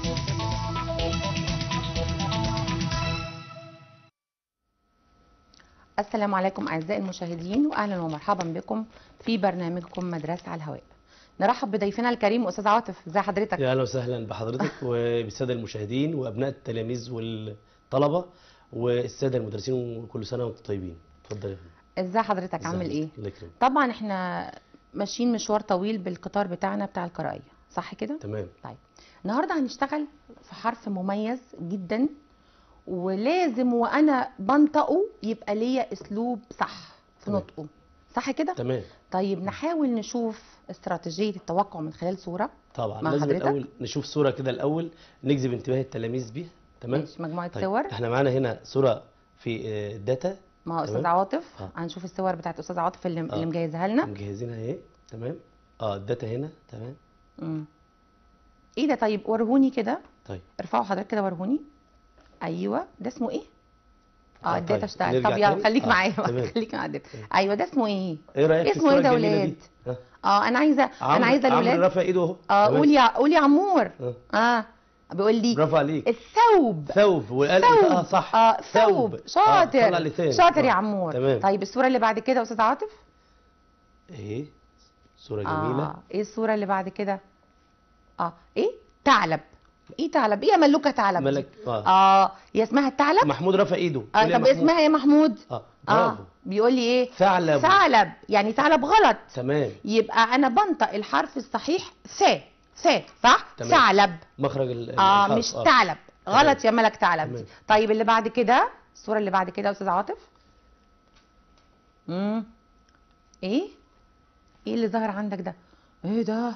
السلام عليكم اعزائي المشاهدين واهلا ومرحبا بكم في برنامجكم مدرسه على الهواء نرحب بضيفنا الكريم استاذ عاطف ازي حضرتك يا اهلا وسهلا بحضرتك وبالساده المشاهدين وابناء التلاميذ والطلبه والساده المدرسين وكل سنه وانتم طيبين اتفضل يا فندم. ازي حضرتك ازي عامل حضرتك؟ ايه الله يكرمك طبعا احنا ماشيين مشوار طويل بالقطار بتاعنا بتاع القرايه صح كده تمام طيب النهارده هنشتغل في حرف مميز جدا ولازم وانا بنطقه يبقى ليا اسلوب صح في تمام. نطقه صح كده تمام طيب نحاول نشوف استراتيجيه التوقع من خلال صوره طبعا مع لازم حضرتك؟ الاول نشوف صوره كده الاول نجذب انتباه التلاميذ بيها تمام ماشي مجموعه طيب صور احنا معانا هنا صوره في آه، الداتا ما هو استاذ تمام. عاطف آه. هنشوف الصور بتاعت استاذ عاطف اللي, اللي آه. مجهزها لنا مجهزينها اهي تمام اه الداتا هنا تمام مم. ايه ده طيب ورهوني كده طيب ارفعوا حضرتك كده ورهوني ايوه ده اسمه ايه اه آه، الداتا طيب. اشتغل نرجع طب يلا تاني؟ خليك آه، معايا بقى، تمام. خليك مع الداتا تمام. ايوه ده اسمه ايه ايه رايك في اسمه ايه الصورة ده الجميلة ولاد دي؟ ها؟ اه انا عايزه انا عمرو- عايزه عمرو الولاد رافع ايده اهو اه تمام. قول يا قول يا عمور آه. اه بيقول لي برافو عليك الثوب ثوب وقال ثوب اه صح اه ثوب آه، شاطر طلع لسان شاطر يا آه، عمور تمام طيب الصوره اللي بعد كده يا استاذ عاطف ايه صورة جميلة اه ايه الصوره اللي بعد كده اه ايه ثعلب ايه ثعلب ايه يا ملوكه ثعلب دي؟ ملك اه اه هي اسمها الثعلب محمود رافع ايده آه قول يا طب محمود. اسمها ايه يا محمود اه اه برافو بيقول لي ايه ثعلب ثعلب يعني ثعلب غلط تمام يبقى انا بنطق الحرف الصحيح ث ث صح تمام. ثعلب مخرج ال- اه الحرف، مش ثعلب غلط يا ملك ثعلب دي تمام. طيب اللي بعد كده الصوره اللي بعد كده يا استاذ عاطف امم ايه ايه اللي ظهر عندك ده ايه ده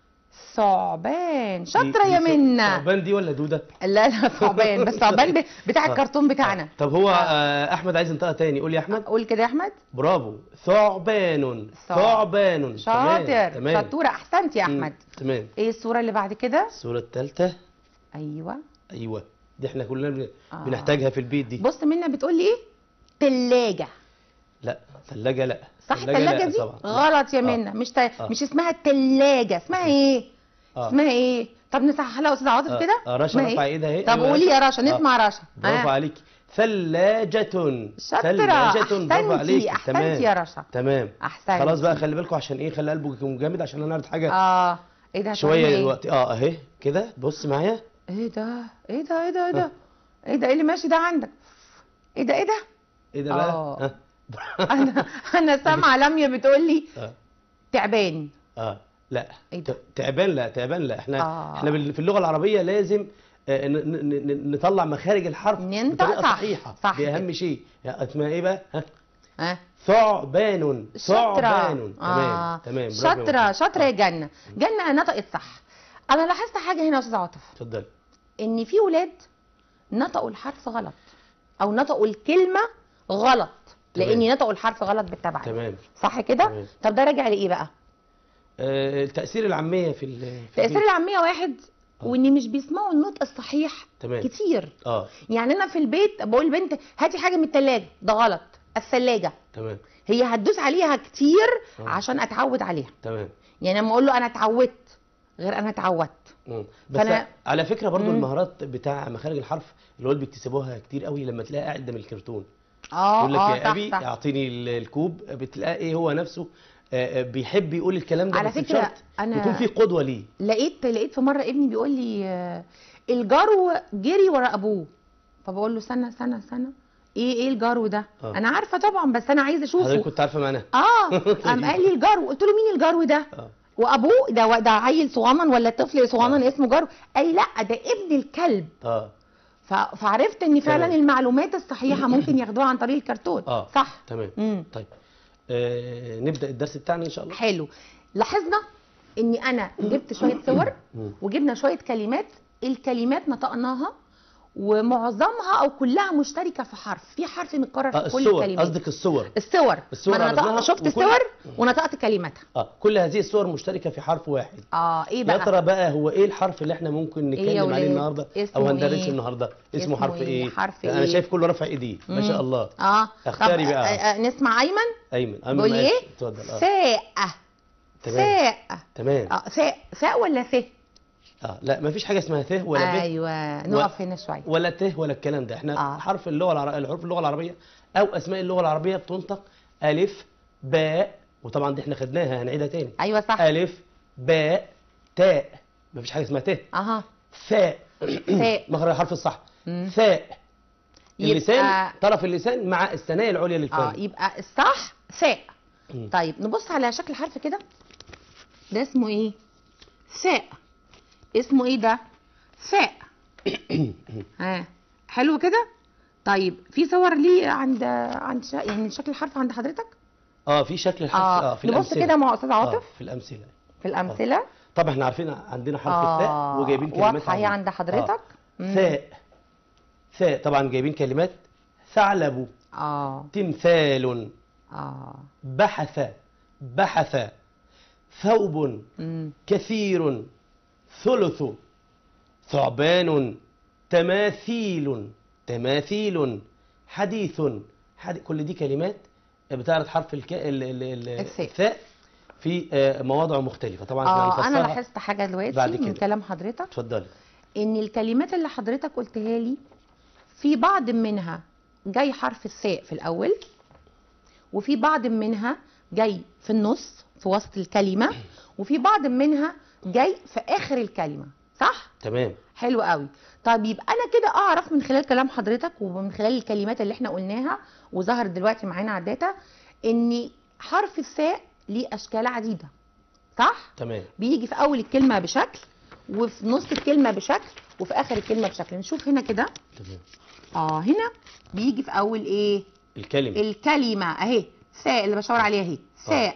ثعبان دي- شاطره دي يا ث- منى ثعبان دي ولا دودة لا لا ثعبان بس ثعبان ب- بتاع آه. الكرتون بتاعنا طب هو آه. آه احمد عايز ينطقها تاني قول يا احمد قول كده يا احمد برافو ثعبان ثع- ثعبان شاطر تمام تمام شطوره احسنت يا مم، احمد تمام ايه الصوره اللي بعد كده الصورة الثالثة ايوه ايوه دي احنا كلنا بن- آه. بنحتاجها في البيت دي بص منى بتقول لي ايه تلاجة لا ثلاجة لا صح ثلاجة التلاجة لا دي طبعا لا. غلط يا آه. منى مش تا... آه. مش اسمها التلاجة اسمها ايه آه. اسمها ايه طب نصحح لها يا استاذ عاطف آه. كده آه، رشا اسمها رفع إيه؟ ايدها اهي طب أيوة قولي يا رشا آه. نسمع رشا برافو آه. عليك ثلاجة شاطرة ثلاجة برافو احسنتي عليك احسنتي يا رشا تمام احسنتي خلاص بقى خلي بالكم عشان ايه خلي قلبك يكون جامد عشان انا عارف حاجه اه ايه ده شويه هتعمل دلوقتي اه اهي كده بص معايا ايه ايه ده ايه ده ايه ده ايه ده ايه ده ايه اللي ماشي ده عندك ايه ده ايه ده ايه ده بقى آه. ها؟ انا انا سامعه لميا بتقول لي اه تعبان اه لا ايه ده؟ ت- تعبان لا تعبان لا احنا آه. احنا بال- في اللغه العربيه لازم آه، ن- ن- ن- نطلع مخارج الحرف ننطق بطريقه صح. صحيحه صح دي كده. اهم شيء يعني اسمها ايه بقى ها ها ثعبان شاطرة ثعبان تمام آه. تمام برافو يا شاطرة محمد. شاطرة يا آه. جنة جنة نطقت صح أنا لاحظت حاجة هنا يا أستاذ عاطف اتفضل إن في ولاد نطقوا الحرف غلط أو نطقوا الكلمة غلط تمام. لأني نطقوا الحرف غلط بالتبع تمام صح كده؟ تمام. طب ده راجع لإيه بقى؟ آه، التاثير العاميه في ال- في تأثير البيت. العامية واحد وإن مش بيسمعوا النطق الصحيح تمام كتير اه يعني أنا في البيت بقول بنت هاتي حاجة من التلاجة ده غلط الثلاجة تمام هي هتدوس عليها كتير آه. عشان أتعود عليها تمام يعني لما أقول له أنا اتعودت غير أنا اتعودت مم. بس فأنا- على فكره برضو مم. المهارات بتاع مخارج الحرف الولاد بيكتسبوها كتير قوي لما تلاقي قاعد قدام الكرتون اه يقول لك اه يا صح ابي صح اعطيني ال- الكوب بتلاقي ايه هو نفسه آه، آه، بيحب يقول الكلام ده على بس فكرة بشرط أنا- يكون في قدوه ليه لقيت لقيت في مره ابني بيقول لي آه، الجرو جري ورا ابوه فبقول له استنى استنى استنى ايه ايه الجرو ده آه. انا عارفه طبعا بس انا عايزه حضرتك اشوفه كنت عارفه معناها اه قام قال لي الجرو قلت له مين الجرو ده اه وابوه ده ده عيل صغنن ولا طفل صغنن اسمه جرو قال لي لا ده ابن الكلب اه ف- فعرفت ان فعلا تمام. المعلومات الصحيحه ممكن ياخدوها عن طريق الكرتون اه صح تمام امم طيب آه نبدا الدرس بتاعنا ان شاء الله حلو لاحظنا اني انا جبت شويه صور مم. وجبنا شويه كلمات الكلمات نطقناها ومعظمها او كلها مشتركه في حرف في حرف متكرر في آه كل الصور الكلمات قصدك الصور الصور الصور ما انا عرضناها نطق... شفت وكل- الصور ونطقت كلماتها اه كل هذه الصور مشتركه في حرف واحد اه ايه يا بقى ترى بقى هو ايه الحرف اللي احنا ممكن إيه يا نتكلم عليه ولاد؟ النهارده اسمه او هندرسه إيه؟ النهارده اسمه, اسمه حرف إيه؟ ايه حرف انا إيه؟ شايف كله رافع ايديه ما مم. شاء الله اه اختاري طب بقى. آه آه نسمع ايمن ايمن ايمن بيقول معاك. ايه اتفضل اه فاء تمام فاء تمام اه فاء فاء ولا ث اه لا ما فيش حاجه اسمها ث ولا ب ايوه نقف هنا شويه ولا ت ولا الكلام ده احنا آه. حرف اللغه العربيه الحروف اللغه العربيه او اسماء اللغه العربيه بتنطق الف باء وطبعا دي احنا خدناها هنعيدها تاني ايوه صح الف باء تاء ما فيش حاجه اسمها ت اها ثاء ثاء. مخرج الحرف الصح مم. ثاء اللسان يبقى طرف اللسان مع الثنايا العليا اه للفم يبقى الصح ثاء مم. طيب نبص على شكل الحرف كده ده اسمه ايه ثاء اسمه ايه ده ثاء ها حلو كده طيب في صور ليه عند عند شا... يعني شكل الحرف عند حضرتك اه في شكل الحرف اه, في نبص الامثله كده مع استاذ آه عاطف في الامثله في الامثله طبعا احنا عارفين عندنا حرف آه، الثاء وجايبين كلمات واضحة هي عليه. عند حضرتك؟ مم. ثاء ثاء طبعا جايبين كلمات ثعلب اه تمثال اه بحث بحث ثوب امم كثير ثلث ثعبان تماثيل تماثيل حديث حدي... كل دي كلمات بتعرض حرف الك... ال... ال... ال... الثاء. الثاء في آه، مواضع مختلفة طبعا احنا اه انا هنفسرها. لاحظت حاجه دلوقتي بعد من كده. كلام حضرتك اتفضلي ان الكلمات اللي حضرتك قلتها لي في بعض منها جاي حرف الثاء في الاول وفي بعض منها جاي في النص في وسط الكلمه وفي بعض منها جاي في اخر الكلمه صح تمام حلو قوي طب يبقى انا كده اعرف من خلال كلام حضرتك ومن خلال الكلمات اللي احنا قلناها وظهرت دلوقتي معانا على الداتا ان حرف الثاء ليه اشكال عديده صح تمام بيجي في اول الكلمه بشكل وفي نص الكلمه بشكل وفي اخر الكلمه بشكل نشوف هنا كده تمام اه هنا بيجي في اول ايه الكلمة الكلمه اهي ثاء اللي بشاور عليها اهي ثاء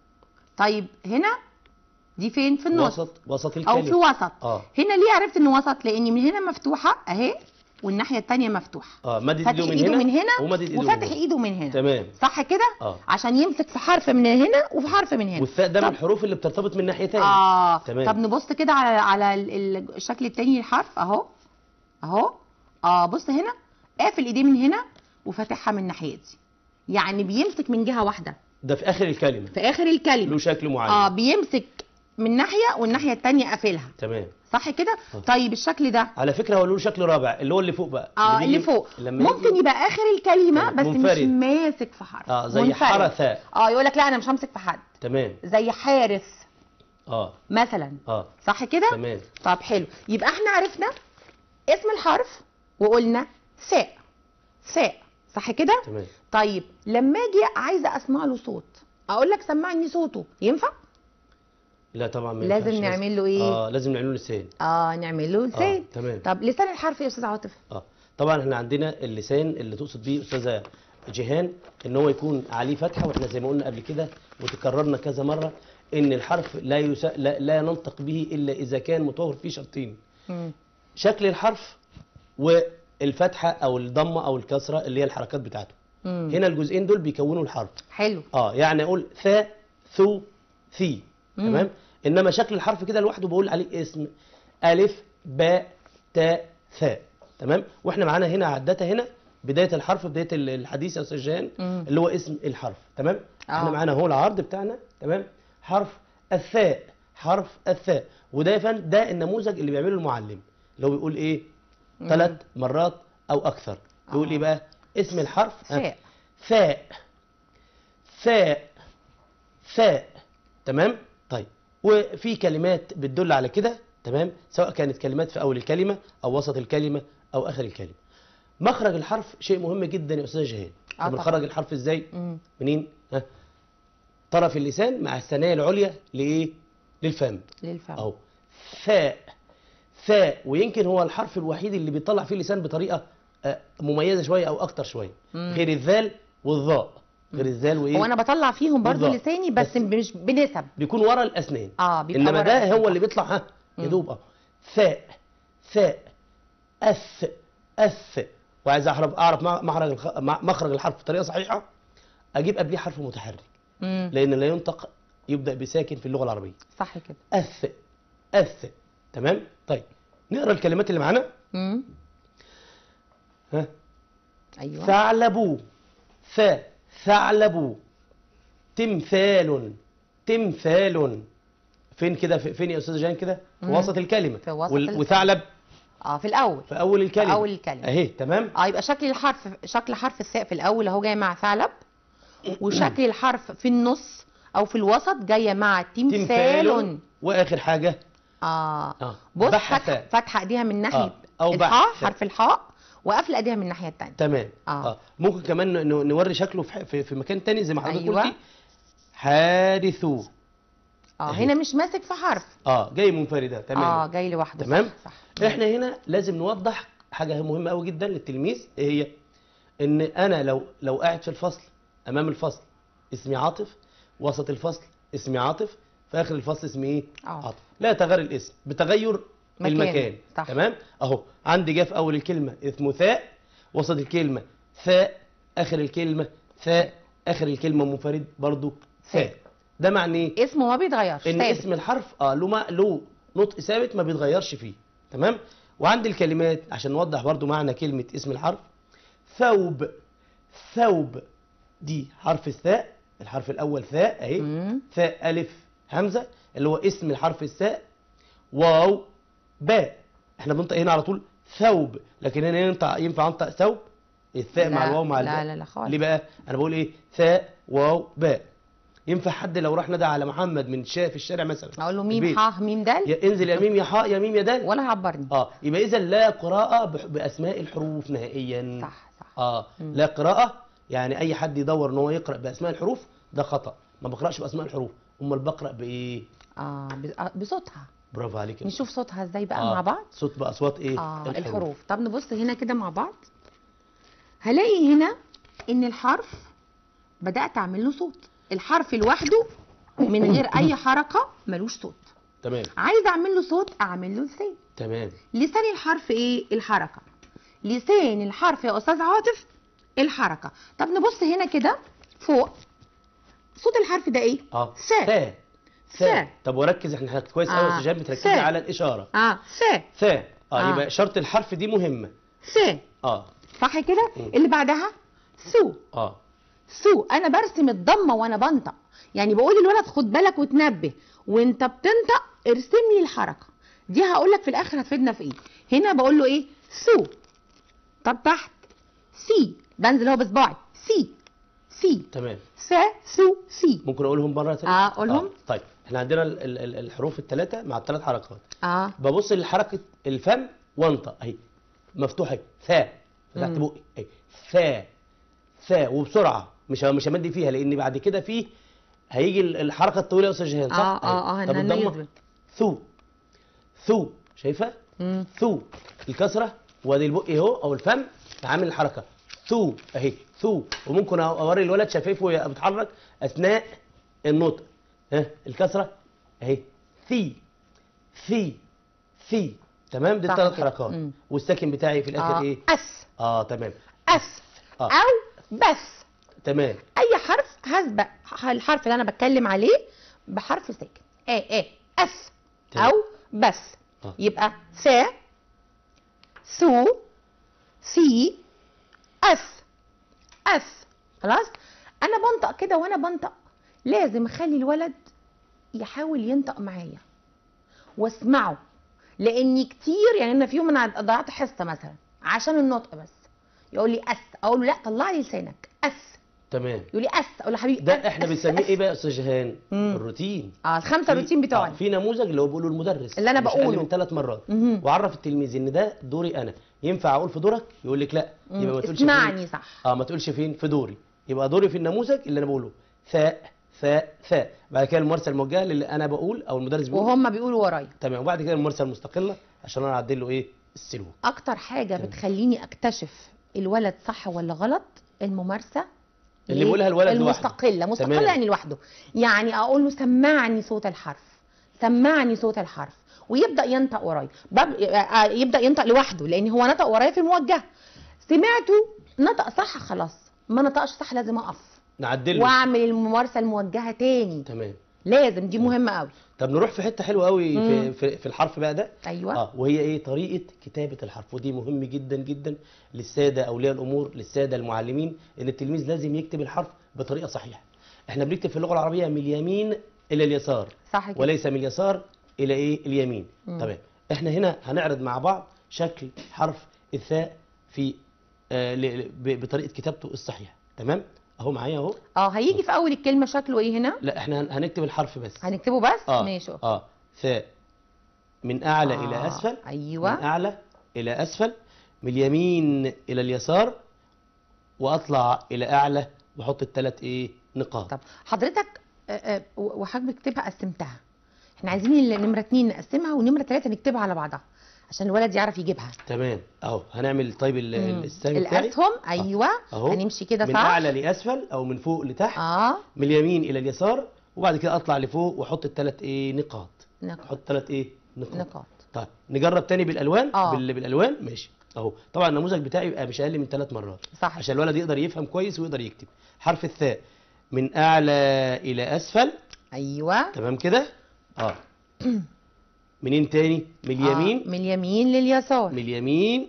طيب هنا دي فين في النص وسط وسط او في الكلمة وسط اه هنا ليه عرفت ان وسط لان من هنا مفتوحه اهي والناحيه الثانيه مفتوحه اه مدد فاتح ايده من ايده هنا من هنا ومدد ايده من وفاتح هنا. ايده من هنا تمام صح كده اه عشان يمسك في حرف من هنا وفي حرف من هنا والثاء ده من طب- الحروف اللي بترتبط من ناحيتين اه تمام. طب نبص كده على على ال- ال- الشكل التاني للحرف اهو اهو اه بص هنا قافل ايديه من هنا وفاتحها من الناحيه دي يعني بيمسك من جهه واحده ده في اخر الكلمة في اخر الكلمه له شكل معين اه بيمسك من ناحيه والناحيه التانيه قافلها تمام صح كده آه. طيب الشكل ده على فكرة هو له شكل رابع اللي هو اللي فوق بقى اه بيجي- اللي فوق لما ممكن يجي- يبقى اخر الكلمه بس منفرد. مش ماسك في حرف اه زي منفرد. حرث اه يقول لك لا انا مش همسك في حد تمام زي حارس اه مثلا اه صح كده تمام طب حلو يبقى احنا عرفنا اسم الحرف وقلنا ثاء ثاء صح كده تمام طيب لما اجي عايزه اسمع له صوت اقول لك سمعني صوته ينفع لا طبعا ما لازم ينفعش. نعمل له ايه اه لازم نعمل له لسان اه نعمل له لسان اه تمام طب لسان الحرف يا استاذ عاطف اه طبعا احنا عندنا اللسان اللي تقصد بيه استاذه جيهان ان هو يكون عليه فتحه واحنا زي ما قلنا قبل كده وتكررنا كذا مره ان الحرف لا يسا... لا, لا ننطق به الا اذا كان متوفر فيه شرطين مم. شكل الحرف والفتحه او الضمه او الكسره اللي هي الحركات بتاعته مم. هنا الجزئين دول بيكونوا الحرف حلو اه يعني اقول ثا ثو ثي مم. تمام انما شكل الحرف كده لوحده بقول عليه اسم الف باء تاء ثاء تمام واحنا معانا هنا على الداتا هنا بدايه الحرف بدايه ال- الحديث يا استاذ جيهان مم. اللي هو اسم الحرف تمام احنا آه. معانا هو العرض بتاعنا تمام حرف الثاء حرف الثاء وده يا فندم ده النموذج اللي بيعمله المعلم اللي هو بيقول ايه مم. ثلاث مرات او اكثر يقول آه. ايه بقى اسم الحرف آه. ثاء ثاء ثاء ثاء تمام طيب وفي كلمات بتدل على كده تمام سواء كانت كلمات في اول الكلمه او وسط الكلمه او اخر الكلمه مخرج الحرف شيء مهم جدا يا استاذ جهاد آه طب طبعا. بنخرج الحرف ازاي مم. منين ها طرف اللسان مع الثنايا العليا لايه للفم للفم اهو ثاء ثاء ويمكن هو الحرف الوحيد اللي بيطلع فيه اللسان بطريقه آه، مميزه شويه او اكتر شويه مم. غير الذال والظاء غير الذال وايه هو انا بطلع فيهم برضو بالظبط. لساني بس, بس- مش بنسب بيكون ورا الاسنان اه بيبقى انما ورا ده الأسنان. هو اللي بيطلع ها مم. يدوب اه ثاء ثاء اث اث وعايز اعرف اعرف مع- مخرج الخ- مع- مخرج الحرف بطريقه صحيحه اجيب قبليه حرف متحرك مم. لان لا ينطق يبدا بساكن في اللغه العربيه صح كده اث اث تمام طيب نقرا الكلمات اللي معانا مم. ها ايوه ثعلب ث ثعلب تمثال تمثال فين كده في- فين يا استاذ جان كده في مم. وسط الكلمه في وسط وال- ال- وثعلب اه في الاول في اول الكلمه في اول الكلمه اهي تمام اه يبقى شكل الحرف شكل حرف الثاء في الاول اهو جاي مع ثعلب وشكل الحرف في النص او في الوسط جايه مع تمثال تمثال واخر حاجه اه اه بص بحث. فتح فتح ايديها من ناحيه آه، أو الحاء بحث. حرف الحاء وقافله ايديها من الناحيه الثانيه تمام آه. اه ممكن كمان ن- ن- نوري شكله في ح- في, في مكان تاني زي ما حضرتك أيوة. قلتي حارثو اه أهي. هنا مش ماسك في حرف اه جاي منفرده تمام اه جاي لوحده تمام صح, صح. احنا هنا لازم نوضح حاجه مهمه قوي جدا للتلميذ ايه هي ان انا لو لو قاعد في الفصل امام الفصل اسمي عاطف وسط الفصل اسمي عاطف في اخر الفصل اسمي ايه عاطف. عاطف لا يتغير الاسم بتغير مكان. المكان صح. تمام اهو عندي جه في اول الكلمه اسمه ثاء وسط الكلمه ثاء اخر الكلمه ثاء اخر الكلمه منفرد برضو ثاء ثاء. ده معناه ايه اسمه ما بيتغيرش ان ثابت. اسم الحرف اه له ما- له نطق ثابت ما بيتغيرش فيه تمام وعند الكلمات عشان نوضح برضو معنى كلمة اسم الحرف ثوب ثوب دي حرف الثاء الحرف الأول ثاء أهي مم. ثاء ألف همزة اللي هو اسم الحرف الثاء واو باء احنا بننطق هنا على طول ثوب لكن هنا ينفع ينفع انطق ثوب الثاء مع لا، الواو مع لا، الباء لا، لا خالص. ليه بقى انا بقول ايه ثاء واو باء ينفع حد لو راح ندى على محمد من شا في الشارع مثلا اقول له البيت. ميم ح ميم دال يا انزل يا ميم يا حاء يا ميم يا دال ولا عبرني اه يبقى اذا لا قراءة بح- باسماء الحروف نهائيا صح صح اه مم. لا قراءة يعني اي حد يدور ان هو يقرا باسماء الحروف ده خطأ ما بقراش باسماء الحروف امال بقرا بايه اه ب- آه، بصوتها برافو عليك يا نشوف صوتها ازاي بقى آه، مع بعض صوت باصوات ايه اه الحروف طب نبص هنا كده مع بعض هلاقي هنا ان الحرف بدات اعمل له صوت الحرف لوحده من غير اي حركه ملوش صوت تمام عايز اعمل له صوت اعمل له لسان تمام لسان الحرف ايه الحركه لسان الحرف يا استاذ عاطف الحركه طب نبص هنا كده فوق صوت الحرف ده ايه اه سا. ثاء سا. ثاء طب وركز احنا كويس قوي يا آه. استاذ جاب بتركزي سا. على الاشاره اه س ثاء اه آه. يبقى شرط الحرف دي مهمه س اه صح كده مم. اللي بعدها سو اه سو انا برسم الضمه وانا بنطق يعني بقول للولد خد بالك وتنبه وانت بتنطق ارسم لي الحركه دي هقول لك في الاخر هتفيدنا في ايه هنا بقول له ايه سو طب تحت سي بنزل هو بصباعي سي سي تمام س سو سي ممكن اقولهم مره ثانيه آه، قولهم. طيب احنا عندنا ال- ال- ال- الحروف الثلاثه مع الثلاث حركات اه ببص لحركه الفم وانطق اهي مفتوحه ثاء فتحت مم. بقي اهي ثاء ثاء وبسرعه مش مش همدي فيها لان بعد كده فيه هيجي ال- الحركه الطويله يا استاذ جهان صح؟ اه اه اه أهي. طب هننا الضمة؟ يثبت ثو ثو شايفه؟ مم. ثو الكسره وادي البق اهو او الفم عامل الحركه ثو اهي ثو وممكن أ- اوري الولد شفايفه وهي بتتحرك اثناء النطق ها الكسره اهي ثي ثي ثي تمام دي صح الثلاث كده. حركات مم. والساكن بتاعي في الاخر آه. ايه اس اه تمام اس آه. او بس تمام اي حرف هسبق الحرف اللي انا بتكلم عليه بحرف ساكن ايه ايه اس تمام. او بس آه. يبقى س سو سي اس اس خلاص انا بنطق كده وانا بنطق لازم اخلي الولد يحاول ينطق معايا واسمعه لاني كتير يعني انا في يوم انا ضيعت حصه مثلا عشان النطق بس يقول لي اس اقول له لا طلع لي لسانك اس تمام يقول لي اس اقول له حبيبي ده أس، احنا أس، بنسميه أس. ايه بقى يا استاذ جهان مم. الروتين اه الخمسه في- روتين بتوعنا آه، في نموذج اللي هو بيقوله المدرس اللي أنا مش أقل بقوله. من ثلاث مرات مهم. وعرف التلميذ ان ده دوري انا ينفع اقول في دورك يقول لك لا يبقى ما تقولش فين اسمعني صح اه ما تقولش فين في دوري يبقى دوري في النموذج اللي انا بقوله ثاء ثاء ثاء بعد كده الممارسه الموجهه اللي انا بقول او المدرس بيقول وهم بيقولوا ورايا تمام وبعد كده الممارسه المستقله عشان انا اعدل له ايه السلوك اكتر حاجه تمام. بتخليني اكتشف الولد صح ولا غلط الممارسه اللي ليه؟ بيقولها الولد لوحده. المستقله مستقله تمام. يعني لوحده يعني اقول له سمعني صوت الحرف سمعني صوت الحرف ويبدا ينطق ورايا بب- آه، يبدا ينطق لوحده لان هو نطق ورايا في الموجهه سمعته نطق صح خلاص ما نطقش صح لازم اقف نعدل له واعمل الممارسه الموجهه تاني تمام لازم دي مهمه قوي طب نروح في حته حلوه قوي مم. في, في, في الحرف بقى ده ايوه اه وهي ايه طريقه كتابه الحرف ودي مهم جدا جدا للساده اولياء الامور للساده المعلمين ان التلميذ لازم يكتب الحرف بطريقه صحيحه احنا بنكتب في اللغه العربيه من اليمين الى اليسار صح كده وليس من اليسار الى ايه اليمين مم. تمام احنا هنا هنعرض مع بعض شكل حرف الثاء في آه ل- ل- ب- بطريقه كتابته الصحيحه تمام اهو معايا اهو اه هيجي في اول الكلمه شكله ايه هنا لا احنا هن- هنكتب الحرف بس هنكتبه بس اه ماشي اه ثاء من اعلى آه، الى اسفل ايوه من اعلى الى اسفل من اليمين الى اليسار واطلع الى اعلى واحط الثلاث ايه نقاط طب حضرتك آه، آه، و- وحضرتك بتكتبها قسمتها احنا عايزين النمره اتنين نقسمها ونمره تلاته نكتبها على بعضها عشان الولد يعرف يجيبها تمام اهو هنعمل طيب ال- ال- مم. السهم بتاعي الاسهم ايوه اهو هنمشي كده من صح اعلى لاسفل او من فوق لتحت اه من اليمين الى اليسار وبعد كده اطلع لفوق واحط الثلاث ايه نقاط نقاط احط ثلاث ايه نقاط نقاط طيب نجرب تاني بالالوان آه. بال... بالالوان ماشي اهو طبعا النموذج بتاعي يبقى مش اقل من ثلاث مرات صح عشان الولد يقدر يفهم كويس ويقدر يكتب حرف الثاء من اعلى الى اسفل ايوه تمام كده اه منين تاني من اليمين آه. من اليمين لليسار من اليمين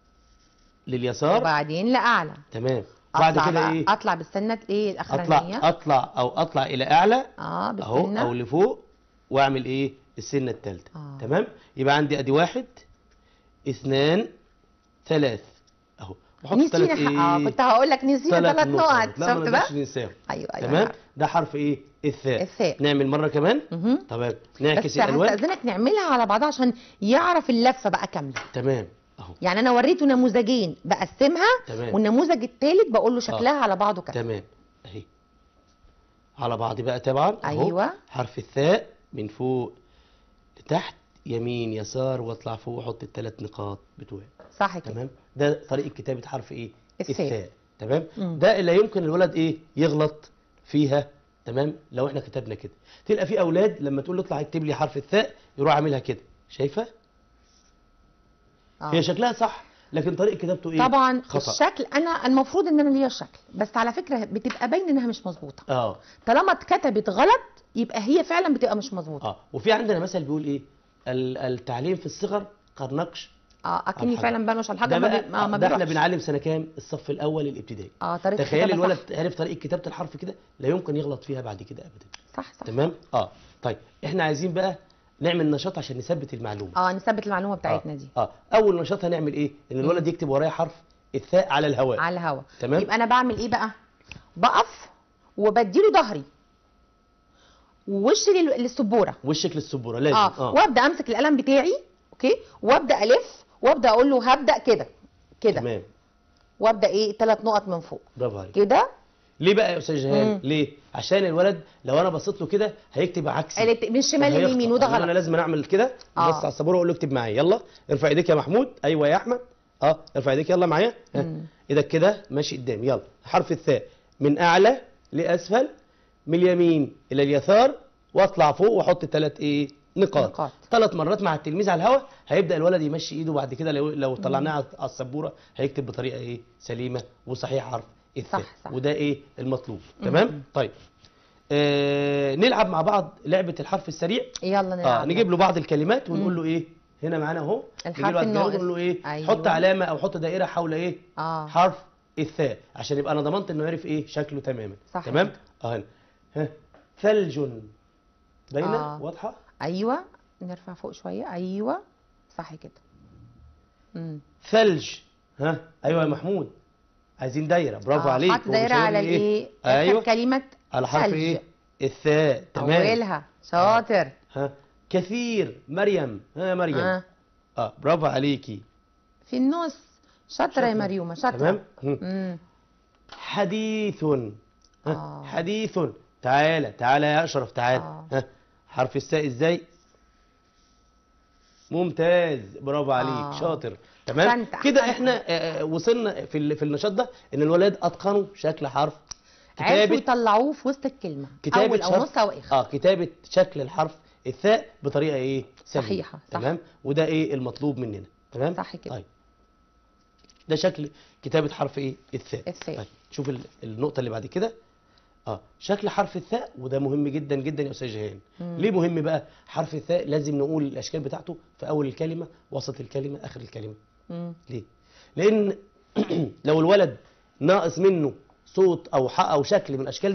لليسار وبعدين لاعلى تمام بعد اطلع كده بقى ايه اطلع بالسنه ايه الاخرانيه اطلع اطلع او اطلع الى اعلى اه اهو بالسنه او لفوق واعمل ايه السنه الثالثه آه. تمام يبقى عندي ادي واحد اثنان ثلاث اهو واحط نسينا ثلاث ح- اه كنت هقول لك نسينا ثلاث نقط لا ما شفت بقى نقدرش ننساهم ايوه ايوه تمام أنا ده حرف ايه الثاء الثاء. نعمل مره كمان مهم. تمام بس نعكس الالوان هستأذنك نعملها على بعضها عشان يعرف اللفه بقى كامله تمام اهو يعني انا وريته نموذجين بقسمها تمام والنموذج الثالث بقول له شكلها على بعضه كده تمام اهي على بعض بقى طبعا أهو. أيوة. حرف الثاء من فوق لتحت يمين يسار واطلع فوق واحط الثلاث نقاط بتوعي صح كده تمام ده طريقه كتابه حرف ايه الثاء. تمام مم. ده اللي يمكن الولد ايه يغلط فيها تمام لو احنا كتبنا كده تلقى في اولاد لما تقول له اطلع اكتب لي حرف الثاء يروح عاملها كده شايفه آه. هي شكلها صح لكن طريقه كتابته ايه طبعا خطأ. الشكل انا المفروض ان انا ليا الشكل بس على فكره بتبقى باين انها مش مظبوطه اه طالما اتكتبت غلط يبقى هي فعلا بتبقى مش مظبوطه اه وفي عندنا مثل بيقول ايه ال- التعليم في الصغر قرنقش اه اكني الحاجة. فعلا بنوش على الحاجه ده ما, بقى بي... ما, ما ده احنا بيروحش. بنعلم سنه كام الصف الاول الابتدائي اه طريقه تخيل الكتابة الولد صح. عرف طريقه كتابه الحرف كده لا يمكن يغلط فيها بعد كده ابدا صح صح تمام اه طيب احنا عايزين بقى نعمل نشاط عشان نثبت المعلومه اه نثبت المعلومه بتاعتنا آه. دي اه اول نشاط هنعمل ايه ان الولد يكتب ورايا حرف الثاء على الهواء على الهوا تمام. يبقى انا بعمل ايه بقى بقف وبديله ظهري ووشي لل- للسبوره وشك للسبوره لازم اه, اه, وابدا امسك القلم بتاعي اوكي وابدا الف وابدا اقول له هبدا كده كده تمام وابدا ايه ثلاث نقط من فوق برافو عليك كده ليه بقى يا استاذ جهان مم. ليه عشان الولد لو انا بصيت له كده هيكتب عكسي قالت من الشمال فهيخطأ. لليمين وده يعني انا غلط لازم اعمل كده آه. بص على السبوره واقول له اكتب معايا يلا ارفع ايديك يا محمود ايوه يا احمد اه ارفع ايديك يلا معايا ها. مم. ايدك كده ماشي قدام يلا حرف الثاء من اعلى لاسفل من اليمين الى اليسار واطلع فوق واحط ثلاث ايه نقاط نقاط. ثلاث مرات مع التلميذ على الهواء هيبدا الولد يمشي ايده بعد كده لو لو طلعناه على على السبوره هيكتب بطريقه ايه سليمه وصحيحه حرف الثاء صح، صح. وده ايه المطلوب تمام طيب آه نلعب مع بعض لعبه الحرف السريع يلا نلعب اه نجيب له بعض الكلمات ونقول له ايه هنا معانا اهو الحرف نجيب له على الجانب الناقص. ونقول له ايه أيوة. حط علامه او حط دائره حول ايه اه حرف الثاء عشان يبقى انا ضمنت انه عرف ايه شكله تماما صح تمام كده. اه هنا ها ثلج باينه آه. واضحه ايوه نرفع فوق شويه ايوه صح كده امم ثلج ها ايوه يا محمود عايزين دايره برافو آه، عليك حط هو دايره بيشاور على لي إيه؟ الايه ايوه كلمه على حرف ثلج. ايه الثاء تمام اولها شاطر ها كثير مريم ها يا مريم آه. اه برافو عليكي في النص شاطره يا شاطرة. مريومه شاطره تمام مم. امم حديث ها آه. حديث تعالى تعالى يا اشرف تعالى آه. ها حرف الساء ازاي ممتاز برافو عليك آه. شاطر تمام أحسنت، كده أحسنت. احنا آه، آه، وصلنا في ال- في النشاط ده ان الولاد اتقنوا شكل حرف عرفوا كتابه يطلعوه في وسط الكلمه كتابه اول او شرط- نص او اخر اه كتابه شكل الحرف الثاء بطريقه ايه سليمة. صحيحة، صح. تمام وده ايه المطلوب مننا تمام صح كده. طيب ده شكل كتابه حرف ايه الثاء الثاء. طيب شوف ال- النقطه اللي بعد كده اه شكل حرف الثاء وده مهم جدا جدا يا استاذ جهان مم. ليه مهم بقى حرف الثاء لازم نقول الاشكال بتاعته في اول الكلمه وسط الكلمه اخر الكلمه مم. ليه لان لو الولد ناقص منه صوت او حق او شكل من الاشكال دي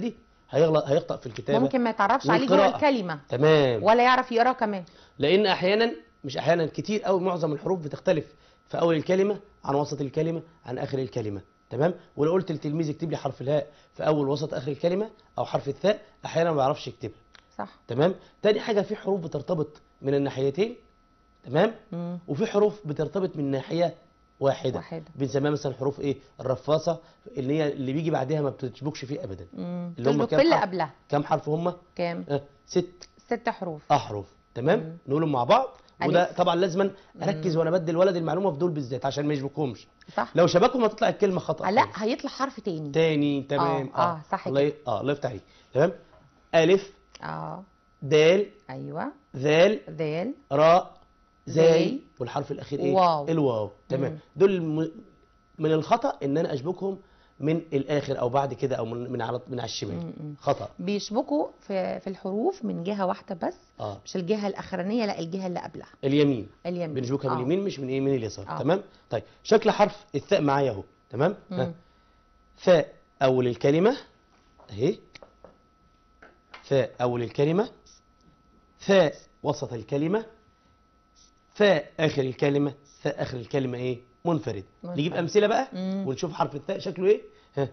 هيغلط هيخطأ في الكتابة ممكن ما يتعرفش عليه جوه والقراءة. الكلمه تمام ولا يعرف يقراه كمان لان احيانا مش احيانا كتير قوي معظم الحروف بتختلف في اول الكلمه عن وسط الكلمه عن اخر الكلمه تمام ولو قلت للتلميذ اكتب لي حرف الهاء في اول وسط اخر الكلمه او حرف الثاء احيانا ما بيعرفش يكتبها صح تمام تاني حاجه في حروف بترتبط من الناحيتين تمام مم. وفي حروف بترتبط من ناحيه واحده واحدة. بنسميها مثلا حروف ايه الرفاصه اللي هي اللي بيجي بعدها ما بتشبكش فيه ابدا مم. اللي هم تشبك كام في اللي حرف؟ قبلها كام حرف هم كام آه ست ست حروف احرف تمام نقولهم مع بعض وده ألف. طبعا لازم اركز وانا بدي الولد المعلومه في دول بالذات عشان ما يشبكهمش صح لو شبكهم هتطلع الكلمه خطا آه، لا خالص. هيطلع حرف تاني تاني تمام آه، آه، صح الله ي... اه الله يفتح عليك تمام الف اه دال ايوه ذال ذال راء زاي زي. والحرف الاخير ايه واو. الواو تمام مم. دول الم... من الخطا ان انا اشبكهم من الاخر او بعد كده او من من على من على الشمال مم. خطا بيشبكوا في في الحروف من جهه واحده بس اه مش الجهه الاخرانيه لا الجهه اللي قبلها اليمين اليمين بنشبكها من آه. اليمين مش من ايه من اليسار آه. تمام طيب شكل حرف الثاء معايا اهو تمام ها. مم. ثاء اول الكلمه اهي ثاء اول الكلمه ثاء وسط الكلمه ثاء اخر الكلمه ثاء اخر الكلمه ايه منفرد منفرد. نجيب امثله بقى مم. ونشوف حرف الثاء شكله ايه ها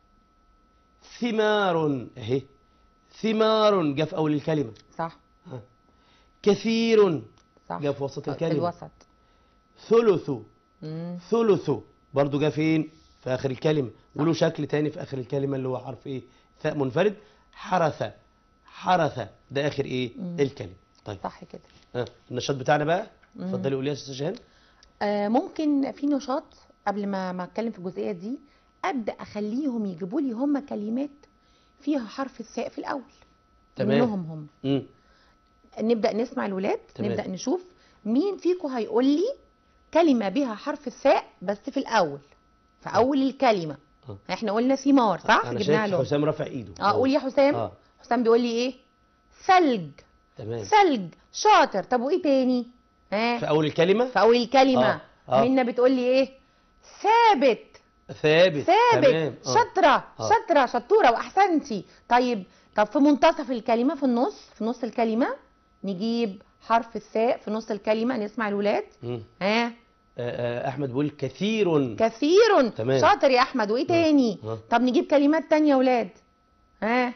ثمار اهي ثمار جاء في اول الكلمه صح ها. كثير صح جاء في وسط في الكلمه الوسط ثلث مم. ثلث برضو جه فين في اخر الكلمه وله شكل تاني في اخر الكلمه اللي هو حرف ايه ثاء منفرد حرث حرث ده اخر ايه مم. الكلمه طيب صح كده ها النشاط بتاعنا بقى اتفضلي قولي يا استاذ شاهين آه ممكن في نشاط قبل ما ما اتكلم في الجزئيه دي ابدا اخليهم يجيبوا لي هم كلمات فيها حرف الثاء في الاول تمام. منهم هم امم نبدا نسمع الولاد تمام. نبدا نشوف مين فيكم هيقول لي كلمه بها حرف الثاء بس في الاول في اول الكلمه آه. احنا قلنا ثمار صح انا جبناها شايف له حسام رافع ايده اه قول يا حسام اه حسام بيقول لي ايه ثلج تمام ثلج شاطر طب وايه تاني ها في اول الكلمه في اول الكلمه آه، آه. منا بتقول لي ايه ثابت ثابت ثابت تمام آه. شاطره آه. شاطره شطوره واحسنتي طيب طب في منتصف الكلمه في النص في نص الكلمه نجيب حرف الثاء في نص الكلمه نسمع الولاد مم. ها آه، آه، احمد بيقول كثير كثير تمام. شاطر يا احمد وايه تاني آه. طب نجيب كلمات تانية يا ولاد ها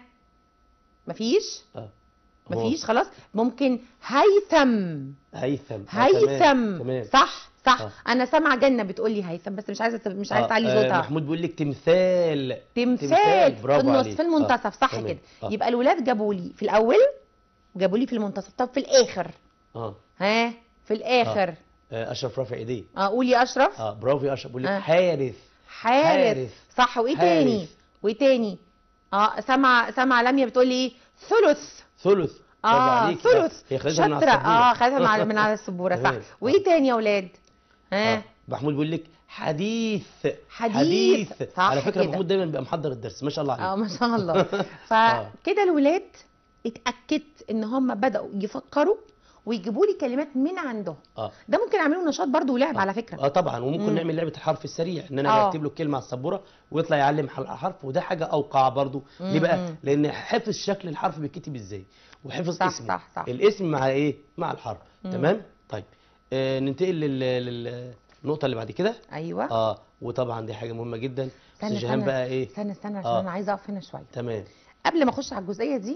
مفيش اه مفيش خلاص ممكن هيثم هيثم آه، هيثم تمام تمام صح صح آه. انا سامعه جنه بتقول لي هيثم بس مش عايزه مش عايزه آه، تعلي آه، صوتها محمود بيقول لك تمثال تمثال في برافو النص عليك. في المنتصف آه، صح تمام. كده آه. يبقى الولاد جابوا لي في الاول وجابوا لي في المنتصف طب في الاخر اه ها في الاخر آه، اشرف رافع ايديه اه قول يا اشرف اه برافو يا اشرف بيقول لك آه. حارث حارث حارث. صح وايه تاني حارث. وايه تاني اه سامعه سامعه لميا بتقول لي ايه ثلث ثلث برافو اه عليك. ثلث هي خدتها من على شاطره السبورة. اه خدتها من على من على السبوره صح تمام. وايه تاني يا اولاد ها آه. محمود بيقول لك حديث حديث. صح على فكره كده. محمود دايما بيبقى محضر الدرس ما شاء الله اه عليه ما شاء الله فكده الولاد اتاكدت ان هم بداوا يفكروا ويجيبوا لي كلمات من عندهم اه ده ممكن اعمله نشاط برضو ولعب على فكره اه طبعا وممكن مم. نعمل لعبه الحرف السريع ان انا آه. اكتب له الكلمه على السبوره ويطلع يعلم حل- حرف وده حاجه اوقع برضو ليه مم. بقى لان حفظ شكل الحرف بيتكتب ازاي وحفظ صح، اسمه صح، صح. الاسم مع ايه مع الحرف مم. تمام طيب آه ننتقل لل... لل... النقطه اللي بعد كده ايوه اه وطبعا دي حاجه مهمه جدا استنى استاذ جيهان استنى بقى ايه استنى استنى عشان آه. انا عايزه اقف هنا شويه تمام قبل ما اخش على الجزئيه دي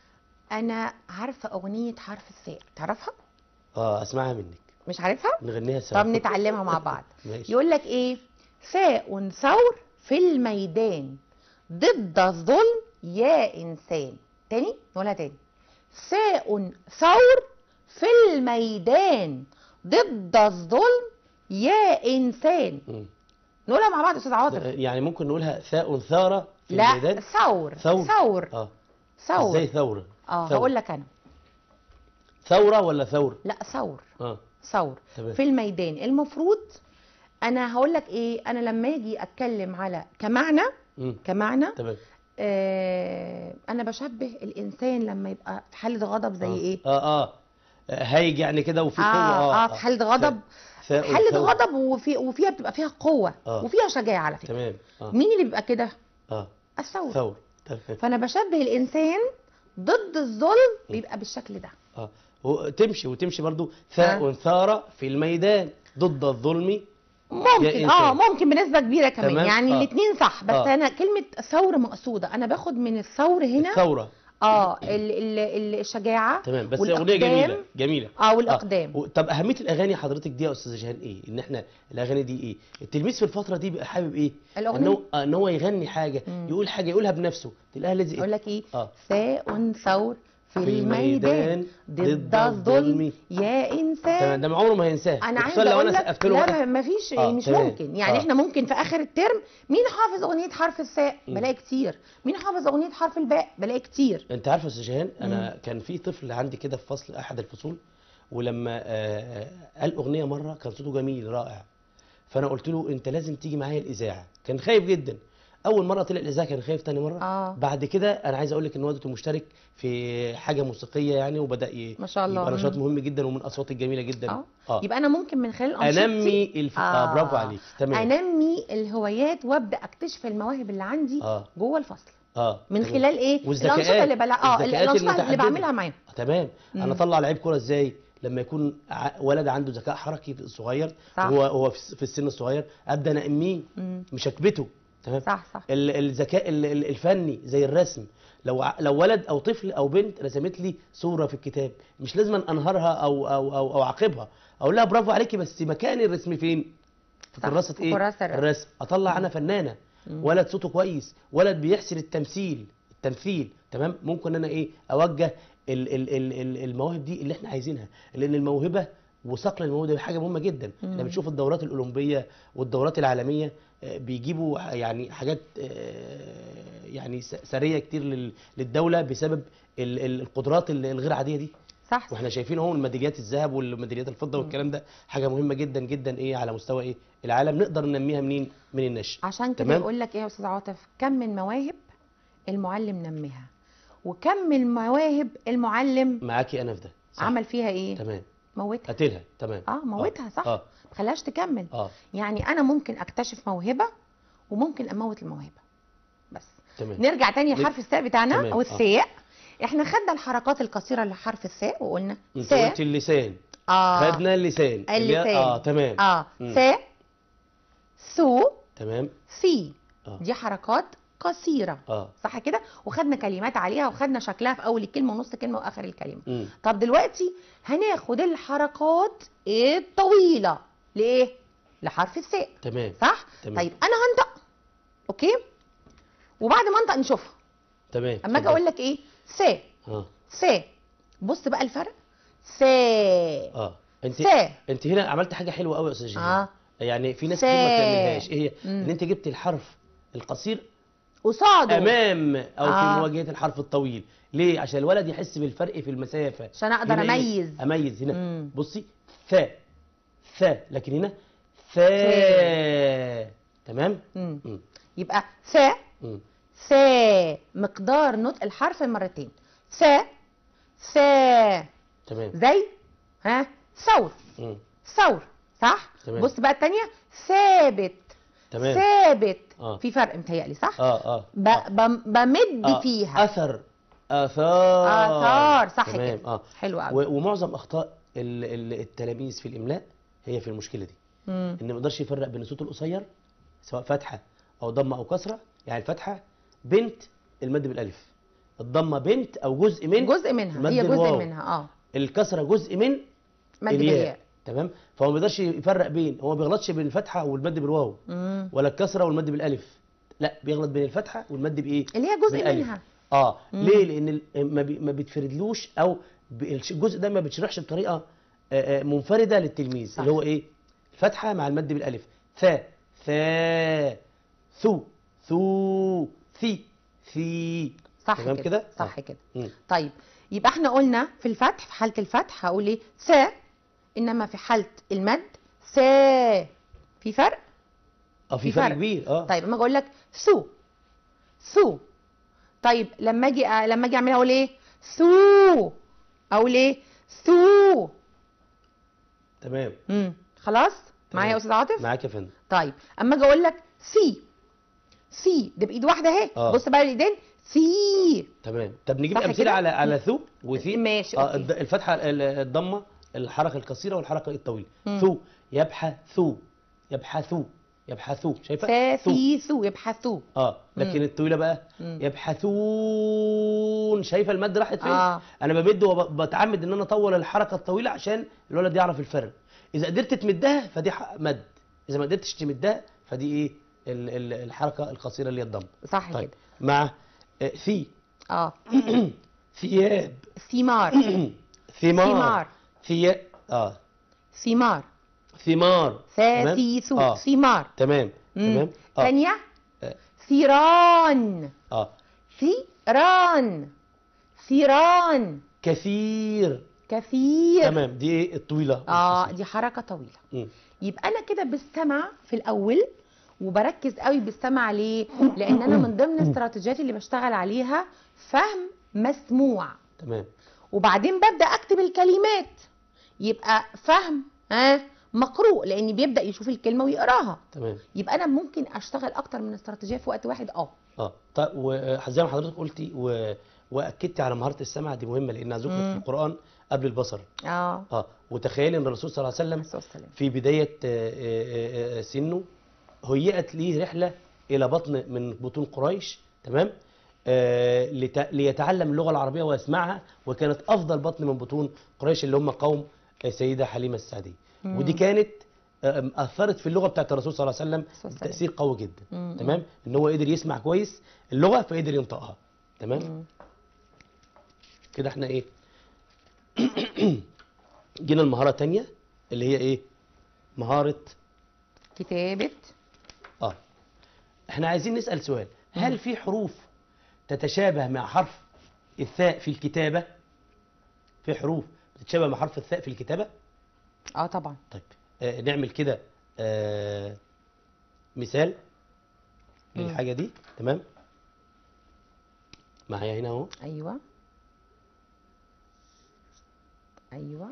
انا عارفه اغنيه حرف الثاء تعرفها اه اسمعها منك مش عارفها نغنيها سوا طب نتعلمها مع بعض ماشي يقول لك ايه ثاء ثور في الميدان ضد الظلم يا انسان تاني نقولها تاني ثاء ثور في الميدان ضد الظلم يا انسان مم. نقولها مع بعض يا استاذ عاطف يعني ممكن نقولها ثاء ثاره في لا الميدان ثور ثور. ثور اه ثور ازاي ثوره اه ثور. هقول لك انا ثوره ولا ثور لا ثور اه ثور تمام. في الميدان المفروض انا هقول لك ايه انا لما اجي اتكلم على كمعنى مم. كمعنى تمام آه انا بشبه الانسان لما يبقى في حاله غضب زي آه. ايه اه اه هايج يعني كده وفي قوه اه اه في حاله غضب ثاء حاله ثور. غضب وفي وفيها بتبقى فيها قوه آه. وفيها شجاعه على فكره تمام اه مين اللي بيبقى كده اه الثور ثور تمام فانا بشبه الانسان ضد الظلم بيبقى بالشكل ده اه وتمشي وتمشي برضو آه. ثاء ثار في الميدان ضد الظلم ممكن إنسان. اه ممكن بنسبه كبيره كمان تمام. يعني آه. الاثنين صح بس آه. انا كلمه ثوره مقصوده انا باخد من الثور هنا الثوره اه ال ال ال الشجاعه تمام بس والإقدام. اغنيه جميله جميله اه والاقدام و- طب اهميه الاغاني حضرتك دي يا استاذ جهان ايه ان احنا الاغاني دي ايه التلميذ في الفتره دي بيبقى حابب ايه الأغنية. ان هو آه، ان هو يغني حاجه مم. يقول حاجه يقولها بنفسه تلاقيها لازق اقول لك ايه اه ساء ثور في في الميدان الميدان ضد الظلم يا تمام انسان ده عمره ما هينساه انا وخصوصاً عايزه لو اقول انا لك سقفت له لا وقت. ما- ما فيش آه، مش تمام. ممكن يعني آه. احنا ممكن في اخر الترم مين حافظ اغنيه حرف الساء مم. بلاقي كتير مين حافظ اغنيه حرف الباء بلاقي كتير انت عارف يا استاذ جهان انا كان في طفل عندي كده في فصل احد الفصول ولما آه، آه، قال اغنيه مره كان صوته جميل رائع فانا قلت له انت لازم تيجي معايا الاذاعه كان خايف جدا اول مره طلع الاذاعه كان خايف تاني مره اه بعد كده انا عايز اقول لك ان والدته مشترك في حاجه موسيقيه يعني وبدا ي... ما شاء الله يبقى نشاط مم. مهم جدا ومن الاصوات الجميله جدا اه اه يبقى انا ممكن من خلال انشطتي انمي الف... آه. آه. برافو عليك تمام انمي الهوايات وابدا اكتشف المواهب اللي عندي اه جوه الفصل اه من تمام. خلال ايه والذكاءات- الانشطه اللي بلا اه الذكاءات الانشطه اللي المتعددة. بعملها معاهم آه، تمام انا مم. اطلع لعيب كوره ازاي لما يكون ع- ولد عنده ذكاء حركي صغير صح. هو هو في الس- في السن الصغير ابدا انميه مم. مش اكبته تمام صح صح ال- الذكاء ال- ال- الفني زي الرسم لو ع- لو ولد او طفل او بنت رسمت لي صوره في الكتاب مش لازم انهارها او او او, أو اعاقبها اقول لها برافو عليكي بس مكان الرسم فين في صح، كراسه في ايه كراسة الرسم. الرسم اطلع انا فنانه مم. ولد صوته كويس ولد بيحسن التمثيل التمثيل تمام ممكن انا ايه اوجه ال ال ال ال المواهب دي اللي احنا عايزينها لان الموهبه وصقل الموهبه دي حاجه مهمه جدا احنا مم. بنشوف الدورات الاولمبيه والدورات العالميه آه، بيجيبوا يعني حاجات آه، يعني س- سريه كتير لل- للدوله بسبب ال- ال- القدرات ال- الغير عاديه دي صح واحنا شايفين اهو الميداليات الذهب والميداليات الفضه والكلام ده حاجه مهمه جدا جدا ايه على مستوى ايه العالم نقدر ننميها منين من النشء عشان كده تمام. يقول لك ايه يا استاذ عاطف كم من مواهب المعلم نميها وكم من مواهب المعلم معاكي انا في ده صح. عمل فيها ايه تمام موتها قتلها تمام اه موتها صح اه ما خلاش تكمل اه يعني انا ممكن اكتشف موهبه وممكن اموت الموهبه بس تمام نرجع تاني لحرف الساء بتاعنا تمام، او آه. الساء احنا خدنا الحركات القصيره لحرف الساء وقلنا انت ساء قلت اللسان اه خدنا اللسان اللي هي- اللسان. اه تمام اه مم. ساء سو تمام سي اه دي حركات قصيره اه صح كده وخدنا كلمات عليها وخدنا شكلها في اول الكلمه ونص كلمه واخر الكلمه مم. طب دلوقتي هناخد الحركات الطويله لايه لحرف الساء تمام صح تمام. طيب انا هنطق اوكي وبعد ما انطق نشوفها تمام اما اجي اقول لك ايه سا اه سا بص بقى الفرق سا اه انت سا انت هنا عملت حاجه حلوه قوي يا استاذ جيهان اه يعني في ناس سا. كتير ما بتعملهاش ايه هي مم. ان انت جبت الحرف القصير قصاده امام او آه. في مواجهه الحرف الطويل ليه عشان الولد يحس بالفرق في المسافه عشان اقدر هنا إيه؟ اميز اميز هنا مم. بصي ثاء ثاء لكن هنا ثاء تمام مم. مم. يبقى سا مم. سا مقدار نطق الحرف مرتين سا سا تمام زي ها ثور مم. ثور صح تمام. بص بقى التانية ثابت تمام ثابت آه. في فرق متهيألي صح اه اه ب... بم- بمد آه. فيها اثر اثار آثار صح تمام كده اه حلو قوي و- ومعظم اخطاء ال- ال- التلاميذ في الاملاء هي في المشكله دي مم. ان ما يقدرش يفرق بين الصوت القصير سواء فتحه او ضمه او كسره يعني الفتحه بنت المد بالالف الضمه بنت او جزء من جزء منها مد هي جزء الواو. منها اه الكسره جزء من مد الياء بالياء تمام فهو ما بيقدرش يفرق بين هو ما بيغلطش بين الفتحه والمد بالواو مم. ولا الكسره والمد بالالف لا بيغلط بين الفتحه والمد بايه اللي هي جزء بالألف. منها اه مم. ليه لان ال- ما, بي ما بيتفردلوش او ب- الش- الجزء ده ما بيتشرحش بطريقه آه، آه، منفرده للتلميذ صح. اللي هو ايه الفتحه مع المد بالالف ثا ثا ثو ثو ثي ثي صح تمام كده كده صح آه. كده مم. طيب يبقى احنا قلنا في الفتح في حالة الفتح هقول ايه سا انما في حالة المد سا في فرق اه في في فرق فرق. كبير اه طيب اما اجي اقول لك سو سو طيب لما اجي لما اجي اعملها اقول ايه سو اقول ايه سو تمام امم خلاص معايا يا تمام. استاذ عاطف معاك يا فندم طيب اما اجي اقول لك سي سي ده بايد واحده اهي آه. بص بقى الايدين في تمام طب نجيب صح امثله كده؟ على على ثو وثي ماشي، اه أوكي. الد- الفتحه ال- الضمه الحركه القصيره والحركه الطويله مم. ثو يبحثوا يبحثوا يبحثوا شايفه ثو فافيثوا يبحثوا اه لكن الطويله بقى مم. يبحثون شايفه المد راحت فين آه. انا بمد وبتعمد ان انا اطول الحركه الطويله عشان الولد يعرف الفرق اذا قدرت تمدها فدي ح- مد اذا ما قدرتش تمدها فدي ايه ال- ال- الحركه القصيره اللي هي الضم صح طيب كده مع آه، ثي اه ثياب ثمار ثمار ثمار. ثياب اه ثمار ثمار تمام؟ فافيثوا اه ثمار تمام مم. تمام اه ثانية آه. ثيران اه ثيران ثيران كثير كثير تمام دي ايه الطويله اه دي حركة طويلة مم. يبقى انا كده بالسمع في الاول وبركز قوي بالسمع ليه لان انا من ضمن الاستراتيجيات اللي بشتغل عليها فهم مسموع تمام وبعدين ببدا اكتب الكلمات يبقى فهم ها مقروء لان بيبدا يشوف الكلمه ويقراها تمام يبقى انا ممكن اشتغل اكتر من استراتيجيه في وقت واحد اه اه طيب وزي ما حضرتك قلتي و... واكدتي على مهاره السمع دي مهمه لانها ذكرت في مم. القران قبل البصر اه اه وتخيلي ان الرسول صلى الله عليه وسلم الصلاة والسلام. في بدايه آه، آه، آه، سنه هيئت ليه رحله الى بطن من بطون قريش تمام آه لت... ليتعلم اللغه العربيه ويسمعها وكانت افضل بطن من بطون قريش اللي هم قوم السيده حليمه السعديه مم. ودي كانت آه، اثرت في اللغه بتاعت الرسول صلى الله عليه وسلم الصلاة والسلام. تاثير قوي جدا مم. تمام ان هو قدر يسمع كويس اللغه فقدر ينطقها تمام مم. كده احنا ايه جينا المهاره تانية اللي هي ايه مهاره كتابه اه احنا عايزين نسال سؤال هل في حروف تتشابه مع حرف الثاء في الكتابه في حروف بتتشابه مع حرف الثاء في الكتابه اه طبعا طيب آه نعمل كده آه مثال مم. للحاجه دي تمام معايا هنا اهو ايوه ايوه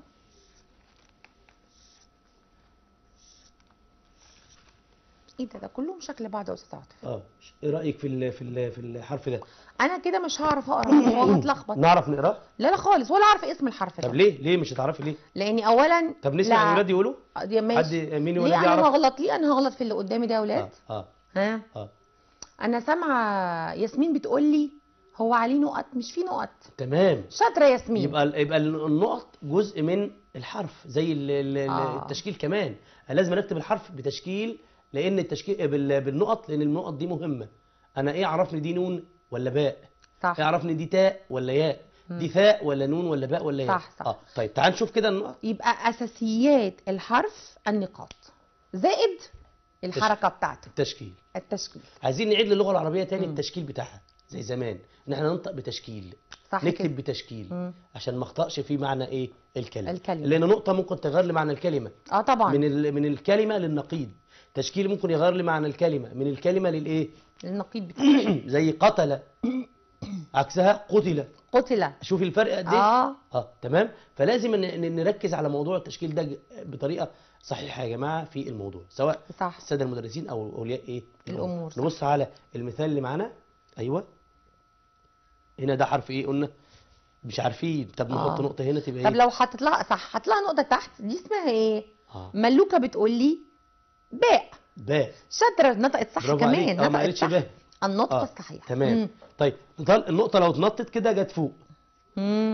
ايه ده ده كلهم شكل بعض يا استاذ عاطف اه ايه رايك في ال في ال في الحرف ده انا كده مش هعرف اقرا هو هتلخبط نعرف نقراه لا لا خالص ولا عارفه اسم الحرف طب ده ليه ليه مش هتعرفي ليه لاني اولا طب نسمع لا. الاولاد يقولوا دي حد ماشي مين ليه ولد انا يعرف هغلط ليه انا هغلط في اللي قدامي ده يا اولاد اه اه ها اه انا سامعه ياسمين بتقول لي هو عليه نقط مش في نقط تمام شاطره ياسمين يبقى يبقى النقط جزء من الحرف زي ال- ال- ال- آه. التشكيل كمان أنا لازم نكتب الحرف بتشكيل لان التشكيل بال- بالنقط لان النقط دي مهمه انا ايه عرفني دي نون ولا باء صح ايه عرفني دي تاء ولا ياء دي ثاء ولا نون ولا باء ولا ياء صح، صح. اه طيب تعال نشوف كده النقط يبقى اساسيات الحرف النقاط زائد الحركه بتاعته التشكيل التشكيل عايزين نعيد للغه العربيه تاني مم. التشكيل بتاعها زي زمان ان احنا ننطق بتشكيل صح نكتب كده بتشكيل مم. عشان ما اخطاش في معنى ايه الكلمه الكلمة. لان نقطه ممكن تغير لي معنى الكلمه اه طبعا من ال- من الكلمه للنقيض تشكيل ممكن يغير لي معنى الكلمه من الكلمه للايه النقيض بتاعه زي قتل عكسها قتل قتل شوف الفرق قد ايه اه اه تمام فلازم ن- ن- نركز على موضوع التشكيل ده ج- بطريقه صحيحه يا جماعه في الموضوع سواء صح الساده المدرسين او اولياء ايه الأمور. نبص على المثال اللي معانا ايوه هنا ده حرف ايه قلنا مش عارفين طب نحط آه. نقطه هنا تبقى طب ايه لو حطيت لها صح حط لها نقطه تحت دي اسمها ايه اه ملوكه بتقول لي باء باء شاطره نطقت صح برافو كمان عليك اه ما نطقت قالتش صح باء النطق اه الصحيح تمام مم. طيب نطل- النقطه لو اتنطت كده جت فوق مم.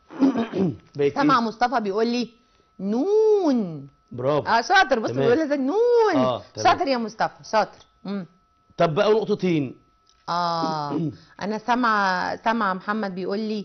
بقت سامع ايه مصطفى بيقول لي نون برافو اه شاطر بص تمام. بيقول لي زي نون آه، تمام. شاطر يا مصطفى شاطر مم. طب بقى نقطتين اه انا سامعه سامعه محمد بيقول لي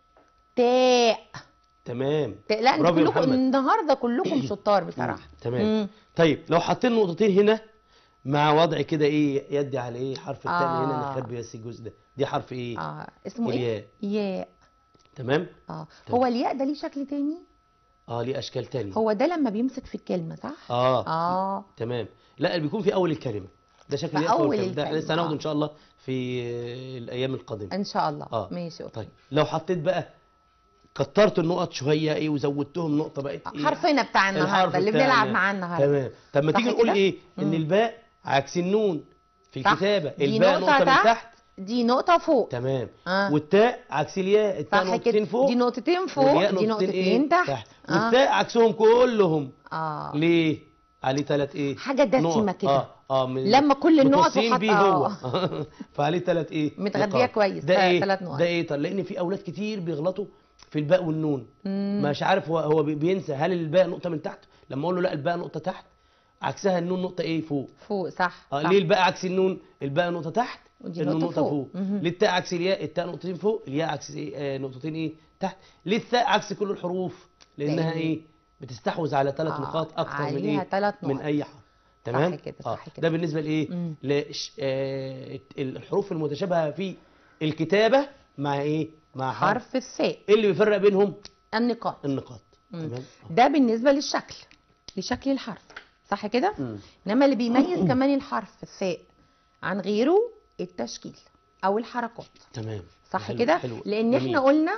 تاء تمام تاء لا انتوا برافو يا كلكم محمد. النهارده كلكم شطار بصراحه تمام مم. طيب لو حطينا نقطتين هنا مع وضع كده ايه يدي على ايه حرف التاء من هنا آه. نخبي بس الجزء ده دي حرف ايه اه اسمه ايه الياء ياء تمام اه تمام. هو الياء ده ليه شكل تاني اه ليه اشكال تانية هو ده لما بيمسك في الكلمه صح اه اه تمام لا اللي بيكون في اول الكلمه ده شكل في الياء في اول أول الكلمه ده احنا الكلمة، لسه هناخده آه. ان شاء الله في آه، الايام القادمه ان شاء الله اه ماشي اوكي طيب لو حطيت بقى كترت النقط شويه ايه وزودتهم نقطه بقت ايه حرفنا بتاع الحرف النهارده اللي بتاعنا. بنلعب معاه النهارده تمام طب ما صح تيجي نقول كده؟ ايه ان مم. الباء عكس النون في صح. الكتابه دي الباء نقطة نقطه من تحت. تحت دي نقطة فوق تمام آه. والتاء عكس الياء التاء صح نقطتين كده فوق دي نقطتين فوق والياء دي نقطتين نقطتين ايه تحت آه. والتاء عكسهم كلهم اه ليه عليه ثلاث ايه حاجة دسمة نقط. كده. اه اه من لما كل النقط متوصين وحط- بيه هو فعليه ثلاث ايه متغذية نقاط. كويس، ده ف- ايه تلات نقط. ده ايه طب لان في اولاد كتير بيغلطوا في الباء والنون مش عارف هو هو بي- بينسى هل الباء نقطه من تحت لما اقول له لا الباء نقطه تحت عكسها النون نقطه ايه فوق فوق صح, اه صح. ليه الباء عكس النون الباء نقطه تحت ودي النون نقطة نقطه فوق. فوق, مهم. ليه التاء عكس الياء التاء نقطتين فوق الياء عكس ايه آه نقطتين ايه تحت ليه الثاء عكس كل الحروف لانها لأن- ايه بتستحوذ على ثلاث آه، نقاط اكتر من عليها ايه تلات من نقط. اي حرف تمام كده، آه. صح كده. ده بالنسبه لايه مم. لش... آه الحروف المتشابهه في الكتابه مع ايه مع حرف حرف الثاء ايه اللي بيفرق بينهم النقاط النقاط مم. تمام ده بالنسبة للشكل لشكل الحرف صح كده مم. انما اللي بيميز كمان الحرف الثاء عن غيره التشكيل او الحركات تمام صح حلو، كده حلو. لان جميل. احنا قلنا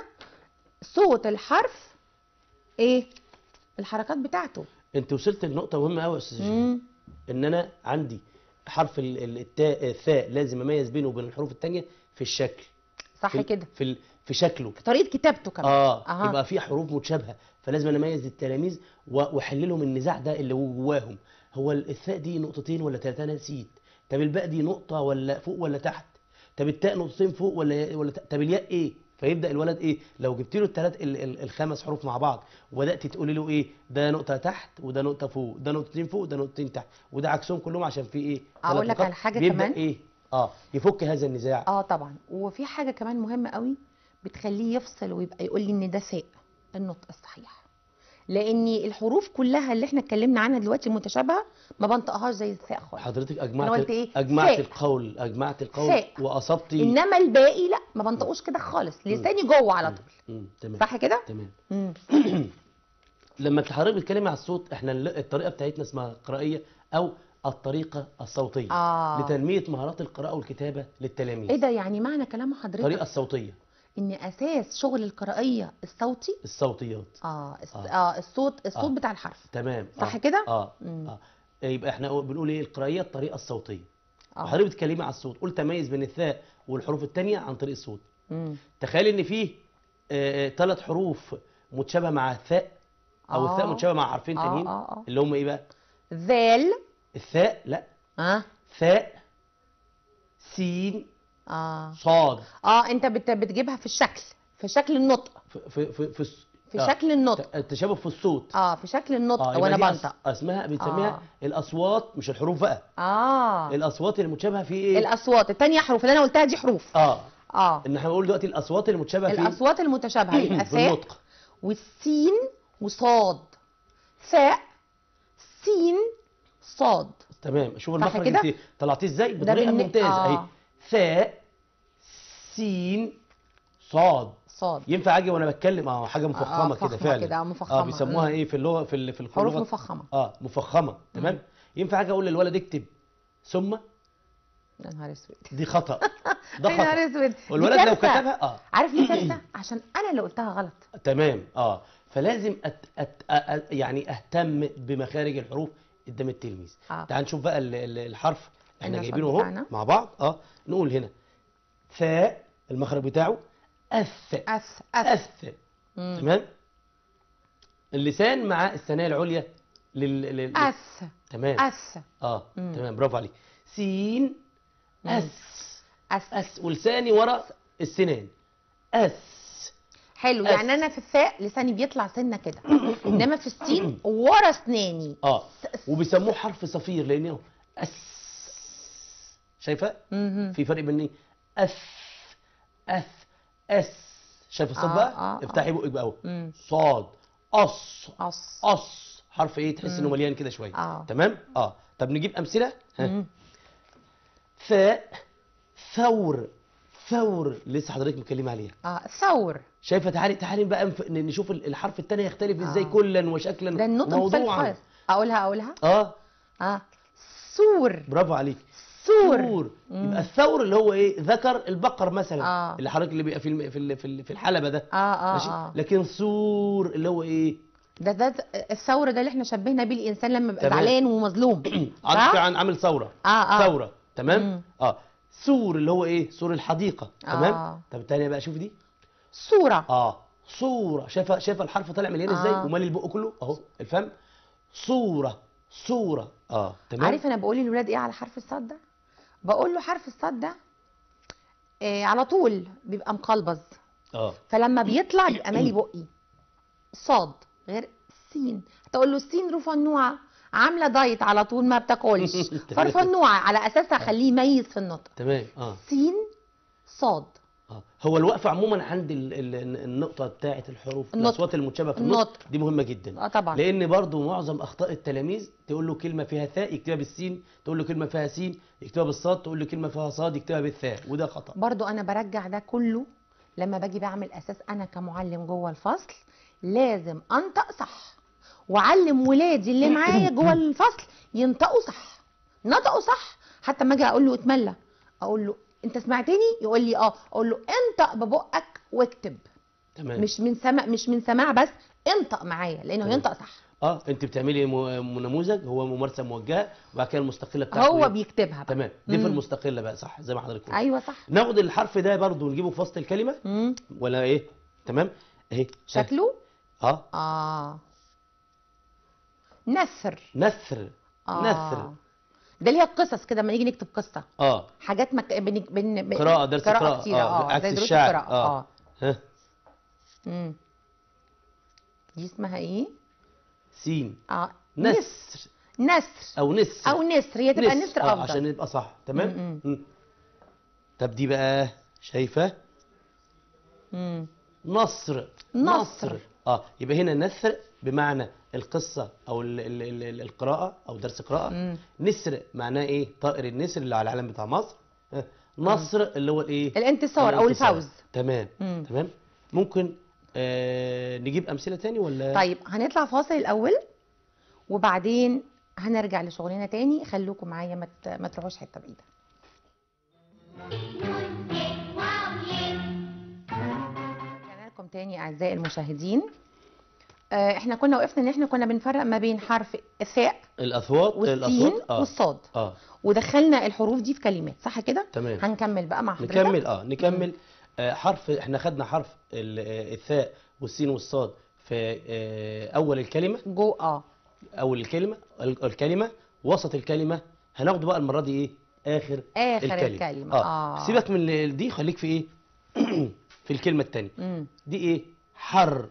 صوت الحرف ايه الحركات بتاعته انت وصلت لنقطه مهمه قوي يا استاذ جميل. مم. ان انا عندي حرف ال- ال- التاء الثاء لازم اميز بينه وبين الحروف الثانيه في الشكل صح في ال- كده في ال- في شكله في طريقه كتابته كمان اه أها. يبقى في حروف متشابهه فلازم انا اميز التلاميذ و- واحل لهم النزاع ده اللي هو جواهم هو ال- الثاء دي نقطتين ولا ثلاثه انا نسيت طب الباء دي نقطه ولا فوق ولا تحت طب التاء نقطتين فوق ولا ولا ت- طب الياء ايه فيبدا الولد ايه لو جبت له الثلاث ال- ال- الخمس حروف مع بعض وبدات تقولي له ايه ده نقطه تحت وده نقطه فوق ده نقطتين فوق وده نقطتين تحت وده عكسهم كلهم عشان في ايه أقول ثلاث لك نقاط. على حاجة بيبدأ كمان؟ ايه اه يفك هذا النزاع اه طبعا وفي حاجه كمان مهمه قوي بتخليه يفصل ويبقى يقول لي ان ده ساء النطق الصحيح لان الحروف كلها اللي احنا اتكلمنا عنها دلوقتي المتشابهه ما بنطقهاش زي الثاء خالص حضرتك أنا اجمعت قلت إيه؟ اجمعت ثاء. القول اجمعت القول ثاء. واصبتي انما الباقي لا ما بنطقوش كده خالص لساني جوه على طول مم. تمام صح كده تمام مم. لما حضرتك بتتكلمي على الصوت احنا ال- الطريقه بتاعتنا اسمها قرائيه او الطريقه الصوتيه اه لتنميه مهارات القراءه والكتابه للتلاميذ ايه ده يعني معنى كلام حضرتك الطريقه الصوتيه ان اساس شغل القرائيه الصوتي الصوتيات اه الس- آه. اه الصوت الصوت آه. بتاع الحرف تمام صح آه. كده؟ اه مم. اه يبقى احنا بنقول ايه القرائيه الطريقه الصوتيه اه وحضرتك بتتكلمي على الصوت قلت تميز بين الثاء والحروف الثانيه عن طريق الصوت مم. تخيل ان فيه ثلاث حروف متشابهه مع الثاء او آه. الثاء متشابهه مع حرفين آه، تانيين آه، آه. اللي هم ايه بقى ذال الثاء لا اه ثاء سين اه صاد اه انت بت... بتجيبها في الشكل في شكل النطق في في في, في, الس- في آه. شكل النطق التشابه في الصوت اه في شكل النطق يبقى وانا دي أس- بنطق اسمها بنسميها آه. الاصوات مش الحروف بقى اه الاصوات المتشابهه في ايه الاصوات التانية حروف اللي انا قلتها دي حروف اه اه ان احنا بنقول دلوقتي الاصوات المتشابهه في الاصوات المتشابهه يبقى في ثاء النطق والسين وصاد ثاء سين صاد تمام شوف صح المخرج كده؟ انت طلعتيه ازاي بطريقه بالن- ممتازه آه. اهي ثاء سين صاد صاد ينفع اجي وانا بتكلم اه حاجه مفخمه كده فخمة فعلا كده، مفخمة. اه بيسموها مم. ايه في اللغه في ال- في حروف اللغة- مفخمه اه مفخمه تمام ينفع اجي اقول للولد اكتب ثم يا نهار اسود دي خطا ده يا نهار خطا اسود دي والولد لو كارثة. كتبها اه عارف ليه كارثه عشان انا اللي قلتها غلط تمام اه فلازم أت أت أ- أ- يعني اهتم بمخارج الحروف قدام التلميذ آه. تعال نشوف بقى ال- ال- الحرف احنا النشاط جايبينه اهو بتاعنا. مع بعض اه نقول هنا ثاء المخرج بتاعه اث أس أس اث مم. تمام اللسان مع الثنايا العليا لل... لل... أس تمام أس اه مم. تمام برافو عليك سين مم. اس أس اس ولساني ورا السنان اس حلو أس. يعني أنا في الثاء لساني بيطلع سنة كده إنما في السين ورا أسناني اه وبيسموه حرف صفير لانه اس شايفه مهم. في فرق بين ايه اث اث اس شايفه الصوت آه، بقى آه، افتحي بقك بقى اهو مم. صاد اص أص اص حرف ايه تحس انه مليان كده شويه آه. تمام اه طب نجيب امثله ها مم. ثاء ثور ثور لسه حضرتك متكلمه عليها آه ثور شايفه تعالي تعالي بقى نف- نشوف الحرف الثاني يختلف ازاي آه. كلا وشكلا ده النطق مختلف وموضوعا خالص أقولها أقولها اه آه سور برافو عليك سور ثور يبقى الثور اللي هو ايه ذكر البقر مثلا آه. اللي حضرتك اللي بيبقى في الم... في ال- في ال- في الحلبه ده آه آه ماشي آه لكن ثور اللي هو ايه ده ده الثور ده اللي احنا شبهنا بيه الإنسان لما يبقى تمام. زعلان ومظلوم عن صح؟ عن عامل ثوره آه آه ثوره تمام مم. اه سور اللي هو ايه سور الحديقه تمام آه. طب الثانيه بقى شوف دي صورة اه صوره شايفه شايفه الحرف طالع مليان ازاي آه. ومالي البق كله اهو الفم صوره صوره اه تمام عارف انا بقول للولاد ايه على حرف الصاد ده بقول له حرف الصاد ده آه على طول بيبقى مقلبز اه فلما بيطلع بيبقى مالي بقي صاد غير السين تقول له السين رفنوعه عامله دايت على طول ما بتاكلش تمام. فرفنوعه على اساس اخليه يميز في النطق تمام اه سين صاد اه هو الوقفه عموما عند ال ال النقطه بتاعه الحروف النطق. الاصوات المتشابهه في النطق النطق. دي مهمه جدا اه طبعا لان برضو معظم اخطاء التلاميذ تقول له كلمه فيها ثاء يكتبها بالسين تقول له كلمه فيها سين يكتبها بالصاد تقول له كلمه فيها صاد يكتبها بالثاء وده خطا برضو انا برجع ده كله لما باجي بعمل اساس انا كمعلم جوه الفصل لازم انطق صح وعلم ولادي اللي معايا جوه الفصل ينطقوا صح نطقوا صح حتى ما اجي اقول له اتملى اقول له انت سمعتني يقول لي اه اقول له انطق ببقك واكتب تمام مش من سمع مش من سماع بس انطق معايا لانه تمام. ينطق صح اه انت بتعملي م- نموذج هو ممارسه موجهه وبعد كده المستقله بتاعته هو إيه؟ بيكتبها بقى تمام دي في مم. المستقله بقى صح زي ما حضرتك قلت ايوه صح ناخد الحرف ده برضو نجيبه في وسط الكلمه مم. ولا ايه تمام اهي شكله اه اه نثر نثر آه. نثر ده ليها قصص كده لما نيجي نكتب قصه اه حاجات مك... بن... بن... بن... قراءة، درس قراءة. كتيرة آه، اه عكس زي دروس الشعر. القراءة آه. اه ها مم. دي اسمها ايه؟ سين اه نسر نسر او نسر او نسر هي تبقى نسر آه افضل عشان يبقى صح تمام م-م. مم. طب دي بقى شايفه مم. نصر نصر. اه يبقى هنا نثر بمعنى القصه او ال ال ال ال القراءه او درس قراءه مم. نسر معناه ايه طائر النسر اللي على العلم بتاع مصر آه. نصر اللي هو الايه الانتصار او الانتصار. الفوز تمام مم. تمام ممكن آه نجيب امثله تاني ولا طيب هنطلع فاصل الاول وبعدين هنرجع لشغلنا تاني خلوكم معايا ما ت- ما تروحوش حته بعيده رجعنا لكم تاني اعزائي المشاهدين آه، احنا كنا وقفنا ان احنا كنا بنفرق ما بين حرف الثاء الاصوات والسين الاصوات اه والصاد اه ودخلنا الحروف دي في كلمات صح كده تمام هنكمل بقى مع حضرتك نكمل اه نكمل آه حرف احنا خدنا حرف ال- آه، الثاء والسين والصاد في آه اول الكلمه جو اه اول الكلمه ال- الكلمه وسط الكلمه هناخده بقى المره دي ايه اخر اخر الكلمه, الكلمه اه, سيبك من ال- دي خليك في ايه في الكلمه الثانيه امم دي ايه حر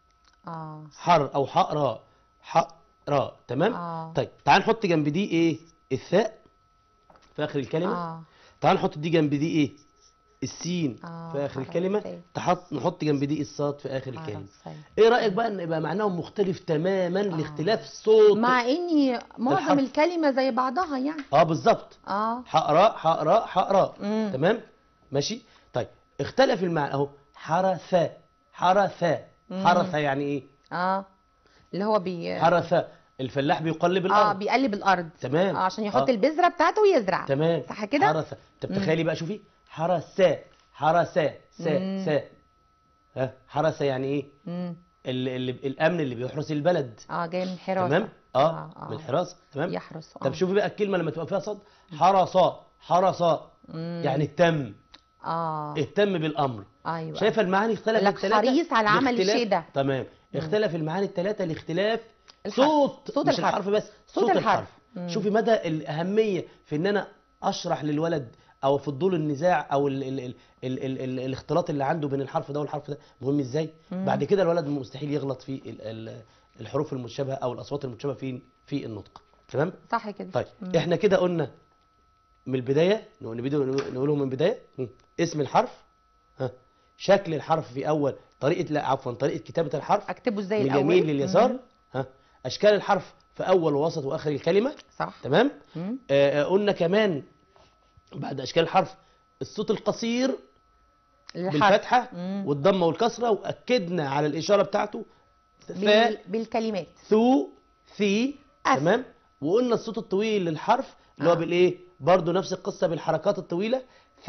اه حر او حقراء حقراء تمام اه طيب تعال نحط جنب دي ايه الثاء في اخر الكلمه اه تعال نحط دي جنب دي ايه السين آه، في اخر حرف الكلمه الثاء. تحط نحط جنب دي الصاد في اخر الكلمه عرفت. ايه رايك بقى ان يبقى معناهم مختلف تماما لاختلاف الصوت مع اني معظم الحرف. الكلمه زي بعضها يعني اه بالظبط اه حقراء حقراء حقراء مم. تمام ماشي طيب اختلف المعنى اهو حرثا حرثا مم. حرثا يعني ايه اه اللي هو بي حرثا الفلاح بيقلب اه الارض بيقلب الارض تمام آه عشان يحط آه. البذره بتاعته ويزرع تمام صح كده حرثا طب تخيلي بقى شوفي حرثا حرثا سا مم. سا ها حرثا يعني ايه امم اللي اللي الامن اللي بيحرس البلد اه جاي من حراسه تمام اه, آه، آه. من الحراسه تمام يحرس اه طب شوفي بقى الكلمه لما تبقى فيها صد حرصا حرصا مم. يعني اهتم اه اهتم بالامر ايوه شايفه المعاني اختلفت لك الثلاثه حريص على عمل لاختلاف- الشيء ده. تمام اختلف المعاني الثلاثه لاختلاف الحرف. صوت صوت مش الحرف. الحرف بس صوت صوت, الحرف. الحرف مم. شوفي مدى الاهميه في ان انا اشرح للولد او في فضول النزاع او ال ال ال ال ال ال الاختلاط اللي عنده بين الحرف ده والحرف ده مهم ازاي مم. بعد كده الولد مستحيل يغلط في ال ال الحروف المتشابهه او الاصوات المتشابهه في في النطق تمام صح كده طيب مم. احنا كده قلنا من البدايه نقول نبدأ نقولهم من البدايه م. اسم الحرف ها شكل الحرف في اول طريقه لا عفوا طريقه كتابه الحرف اكتبه ازاي من الاول اليمين لليسار مم. ها اشكال الحرف في اول ووسط واخر الكلمه صح تمام مم. آه آه، قلنا كمان بعد اشكال الحرف الصوت القصير الحرف. بالفتحه مم. والضمه والكسره واكدنا على الاشاره بتاعته بال... فاء بالكلمات ثو ثي أف. تمام وقلنا الصوت الطويل للحرف اللي هو آه. بالايه برضو نفس القصه بالحركات الطويله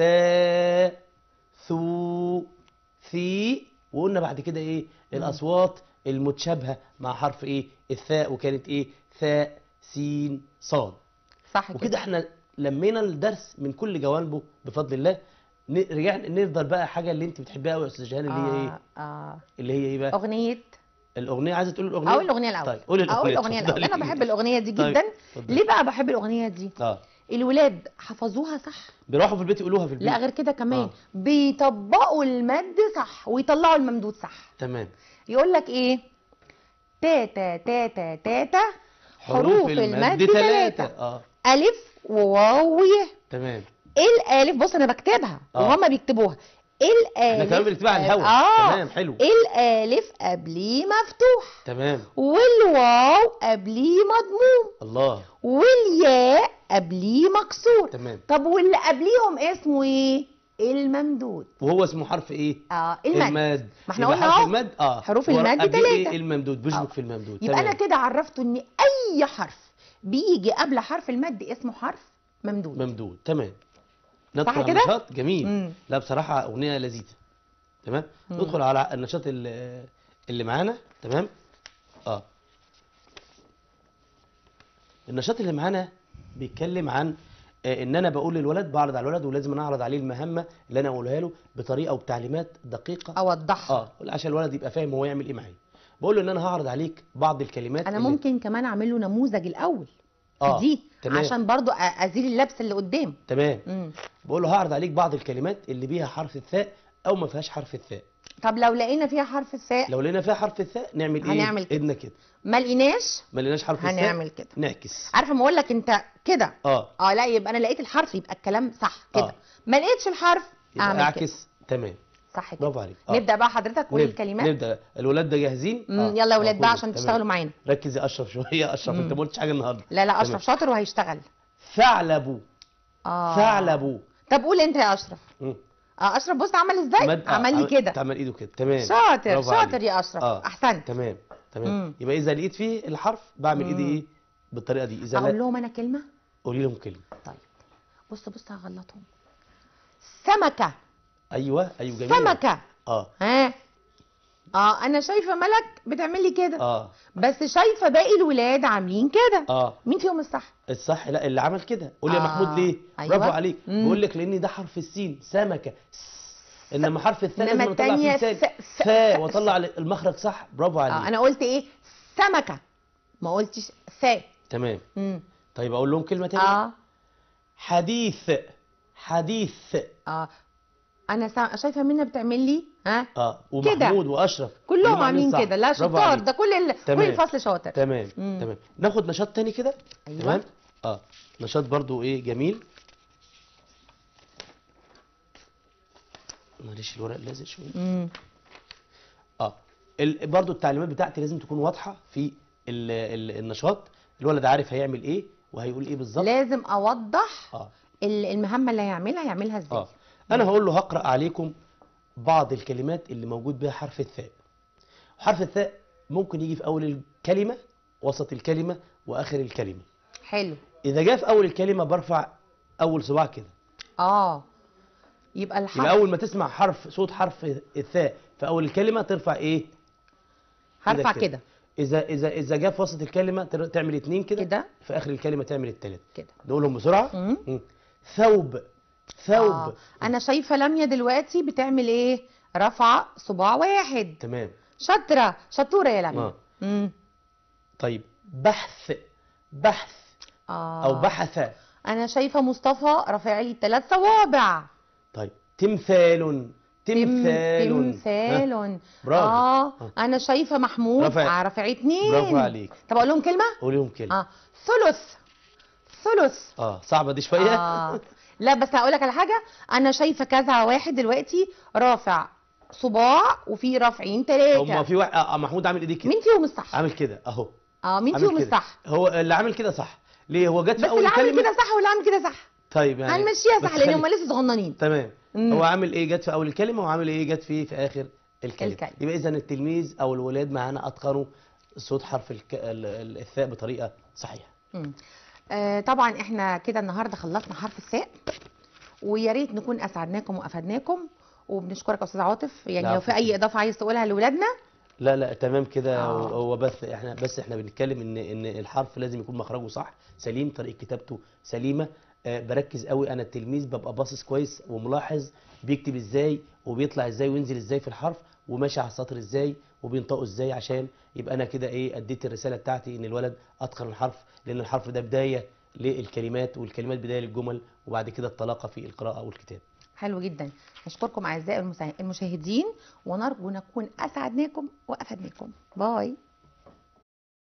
ثا ثو ثي وقلنا بعد كده ايه الاصوات المتشابهه مع حرف ايه الثاء وكانت ايه ثاء سين صاد صح وكده كده احنا لمينا الدرس من كل جوانبه بفضل الله ن- رجعنا نفضل بقى حاجه اللي انت بتحبها قوي يا استاذ جهان اللي هي ايه آه آه. اللي هي ايه بقى اغنيه الاغنيه عايزه تقول الاغنيه اقول الاغنيه الاول طيب قولي الاغنيه اقول الاغنيه الاول اتفضلي. انا بحب الاغنيه دي طيب، جدا اتفضلي. ليه بقى بحب الاغنيه دي اه الولاد حفظوها صح بيروحوا في البيت يقولوها في البيت لا غير كده كمان آه. بيطبقوا المد صح ويطلعوا الممدود صح تمام يقول لك ايه تاتا تاتا تاتا حروف المد ثلاثة اه ألف وواو ويه تمام الألف بص أنا بكتبها آه. وهما بيكتبوها الألف احنا كمان بنكتبها على الهوا آه تمام حلو الألف قبليه مفتوح تمام والواو قبليه مضموم الله والياء قبليه مكسور تمام طب واللي قبليهم اسمه ايه الممدود وهو اسمه حرف ايه اه المد المد ما احنا يبقى قلنا حرف اهو المد اه حروف ورا- المد قبليه ايه تلاتة. الممدود بيشبك آه. في الممدود يبقى انا تمام. كده عرفته ان اي حرف بيجي قبل حرف المد اسمه حرف ممدود ممدود تمام ندخل على كده؟ النشاط جميل مم. لا بصراحة أغنية لذيذة تمام مم. ندخل على النشاط اللي, اللي معانا تمام اه النشاط اللي معانا بيتكلم عن آه، ان انا بقول للولد بعرض على الولد ولازم انا اعرض عليه المهمه اللي انا اقولها له بطريقه وبتعليمات دقيقه اوضحها اه عشان الولد يبقى فاهم هو يعمل ايه معايا بقول له ان انا هعرض عليك بعض الكلمات انا اللي- ممكن كمان اعمل له نموذج الاول في آه، دي تمام. عشان برضو أ- ازيل اللبس اللي قدام تمام مم. بقول له هعرض عليك بعض الكلمات اللي بيها حرف الثاء او ما فيهاش حرف الثاء طب لو لقينا فيها حرف الثاء لو لقينا فيها حرف الثاء نعمل ايه هنعمل كده. ايدنا كده ما لقيناش ما لقيناش حرف الثاء هنعمل كده نعكس عارفه ما اقول لك انت كده اه اه لا يبقى انا لقيت الحرف يبقى الكلام صح كده آه. ما لقيتش الحرف يبقى اعمل كده اعكس تمام صح كده برافو عليك آه. نبدا بقى حضرتك قول نبدأ- الكلمات نبدا الولاد ده جاهزين مم، آه. يلا يا آه، ولاد كله. بقى عشان تمام. تشتغلوا معانا ركز يا اشرف شويه اشرف انت مم. ما قلتش حاجه النهارده لا لا تمام. اشرف شاطر وهيشتغل ثعلب اه ثعلب طب قول انت يا اشرف مم. اه اشرف بص عمل ازاي مد- آه، عمل لي كده عمل ايده كده تمام شاطر برافو شاطر عليك. يا اشرف اه احسنت تمام تمام مم. يبقى اذا لقيت فيه الحرف بعمل ايدي مم. ايه بالطريقه دي اذا اقول لا لهم انا كلمه قولي لهم كلمه طيب بص بص هغلطهم سمكه ايوه ايوه جميل سمكه اه ها اه انا شايفه ملك بتعمل لي كده اه بس شايفه باقي الولاد عاملين كده اه مين فيهم الصح الصح لا اللي عمل كده قول يا آه، محمود ليه أيوة. برافو عليك مم. بقول لك لان ده حرف السين سمكه انما حرف الثاء إنما لازم اطلع فيه التانية لسان س- س- ثاء س- واطلع المخرج صح برافو عليك اه انا قلت ايه سمكه ما قلتش ثاء تمام امم طيب اقول لهم كلمه تانية اه حديث حديث اه انا سا... شايفه منى بتعمل لي ها اه ومحمود واشرف كلهم عاملين صح. كده لا برافو شطار عليك. ده كل ال... كل تمام. الفصل شاطر تمام مم. تمام ناخد نشاط تاني كده أيوة. تمام اه نشاط برضو ايه جميل معلش الورق لازق شويه امم اه ال... برضو التعليمات بتاعتي لازم تكون واضحه في ال... ال... النشاط الولد عارف هيعمل ايه وهيقول ايه بالظبط لازم اوضح اه ال- المهمه اللي هيعملها يعملها ازاي اه انا هقول له هقرا عليكم بعض الكلمات اللي موجود بها حرف الثاء حرف الثاء ممكن يجي في اول الكلمه وسط الكلمه واخر الكلمه حلو اذا جاء في اول الكلمه برفع اول صباع كده اه يبقى الحرف يبقى اول ما تسمع حرف صوت حرف الثاء في اول الكلمه ترفع ايه هرفع كده اذا اذا اذا جاء في وسط الكلمه تر- تعمل اتنين كده كده في اخر الكلمه تعمل التالت كده نقولهم بسرعه مم. مم. ثوب ثوب آه. انا شايفه لميا دلوقتي بتعمل ايه رفع صباع واحد تمام شاطره شطوره يا لميا آه. امم طيب بحث بحث اه او بحث انا شايفه مصطفى رافع لي ثلاث صوابع طيب تمثال تمثال ها؟ تمثال برافو. اه آه. انا شايفه محمود رافع. رافع اتنين برافو عليك. طب اقول لهم كلمه قوليهم كلمه اه ثلث ثلث اه صعبه دي شويه آه. لا بس هقول لك على حاجه انا شايفه كذا واحد دلوقتي رافع صباع وفي رافعين هما ثلاثه في واحد آه محمود عامل ايديه كده مين فيهم الصح عامل كده اهو اه مين عامل فيهم كده. الصح هو اللي عامل كده صح ليه هو جت في بس اول اللي عامل كلمه كده صح واللي عامل كده صح طيب يعني هنمشيها بس صح لان خلي- هم لسه صغننين تمام مم. هو عامل ايه جت في اول الكلمه وعامل ايه جت في في اخر الكلمه الكلمة. يبقى اذا التلميذ او الولاد معانا اتقنوا صوت حرف الك... ال- ال- الثاء بطريقه صحيحه مم. آه طبعا احنا كده النهارده خلصنا حرف الثاء ويا ريت نكون اسعدناكم وافدناكم وبنشكرك يا استاذ عاطف يعني لا، لو في عفوا. اي اضافه عايز تقولها لاولادنا لا لا تمام كده آه. هو بس احنا بس احنا بنتكلم ان ان الحرف لازم يكون مخرجه صح سليم طريقه كتابته سليمه آه، بركز قوي انا التلميذ ببقى باصص كويس وملاحظ بيكتب ازاي وبيطلع ازاي وينزل ازاي في الحرف وماشي على السطر ازاي وبينطقه ازاي عشان يبقى انا كده ايه اديت الرساله بتاعتي ان الولد اتقن الحرف لان الحرف ده بدايه للكلمات والكلمات بدايه للجمل وبعد كده الطلاقه في القراءه والكتاب حلو جدا نشكركم اعزائي المسا- المشاهدين ونرجو نكون اسعدناكم وافدناكم باي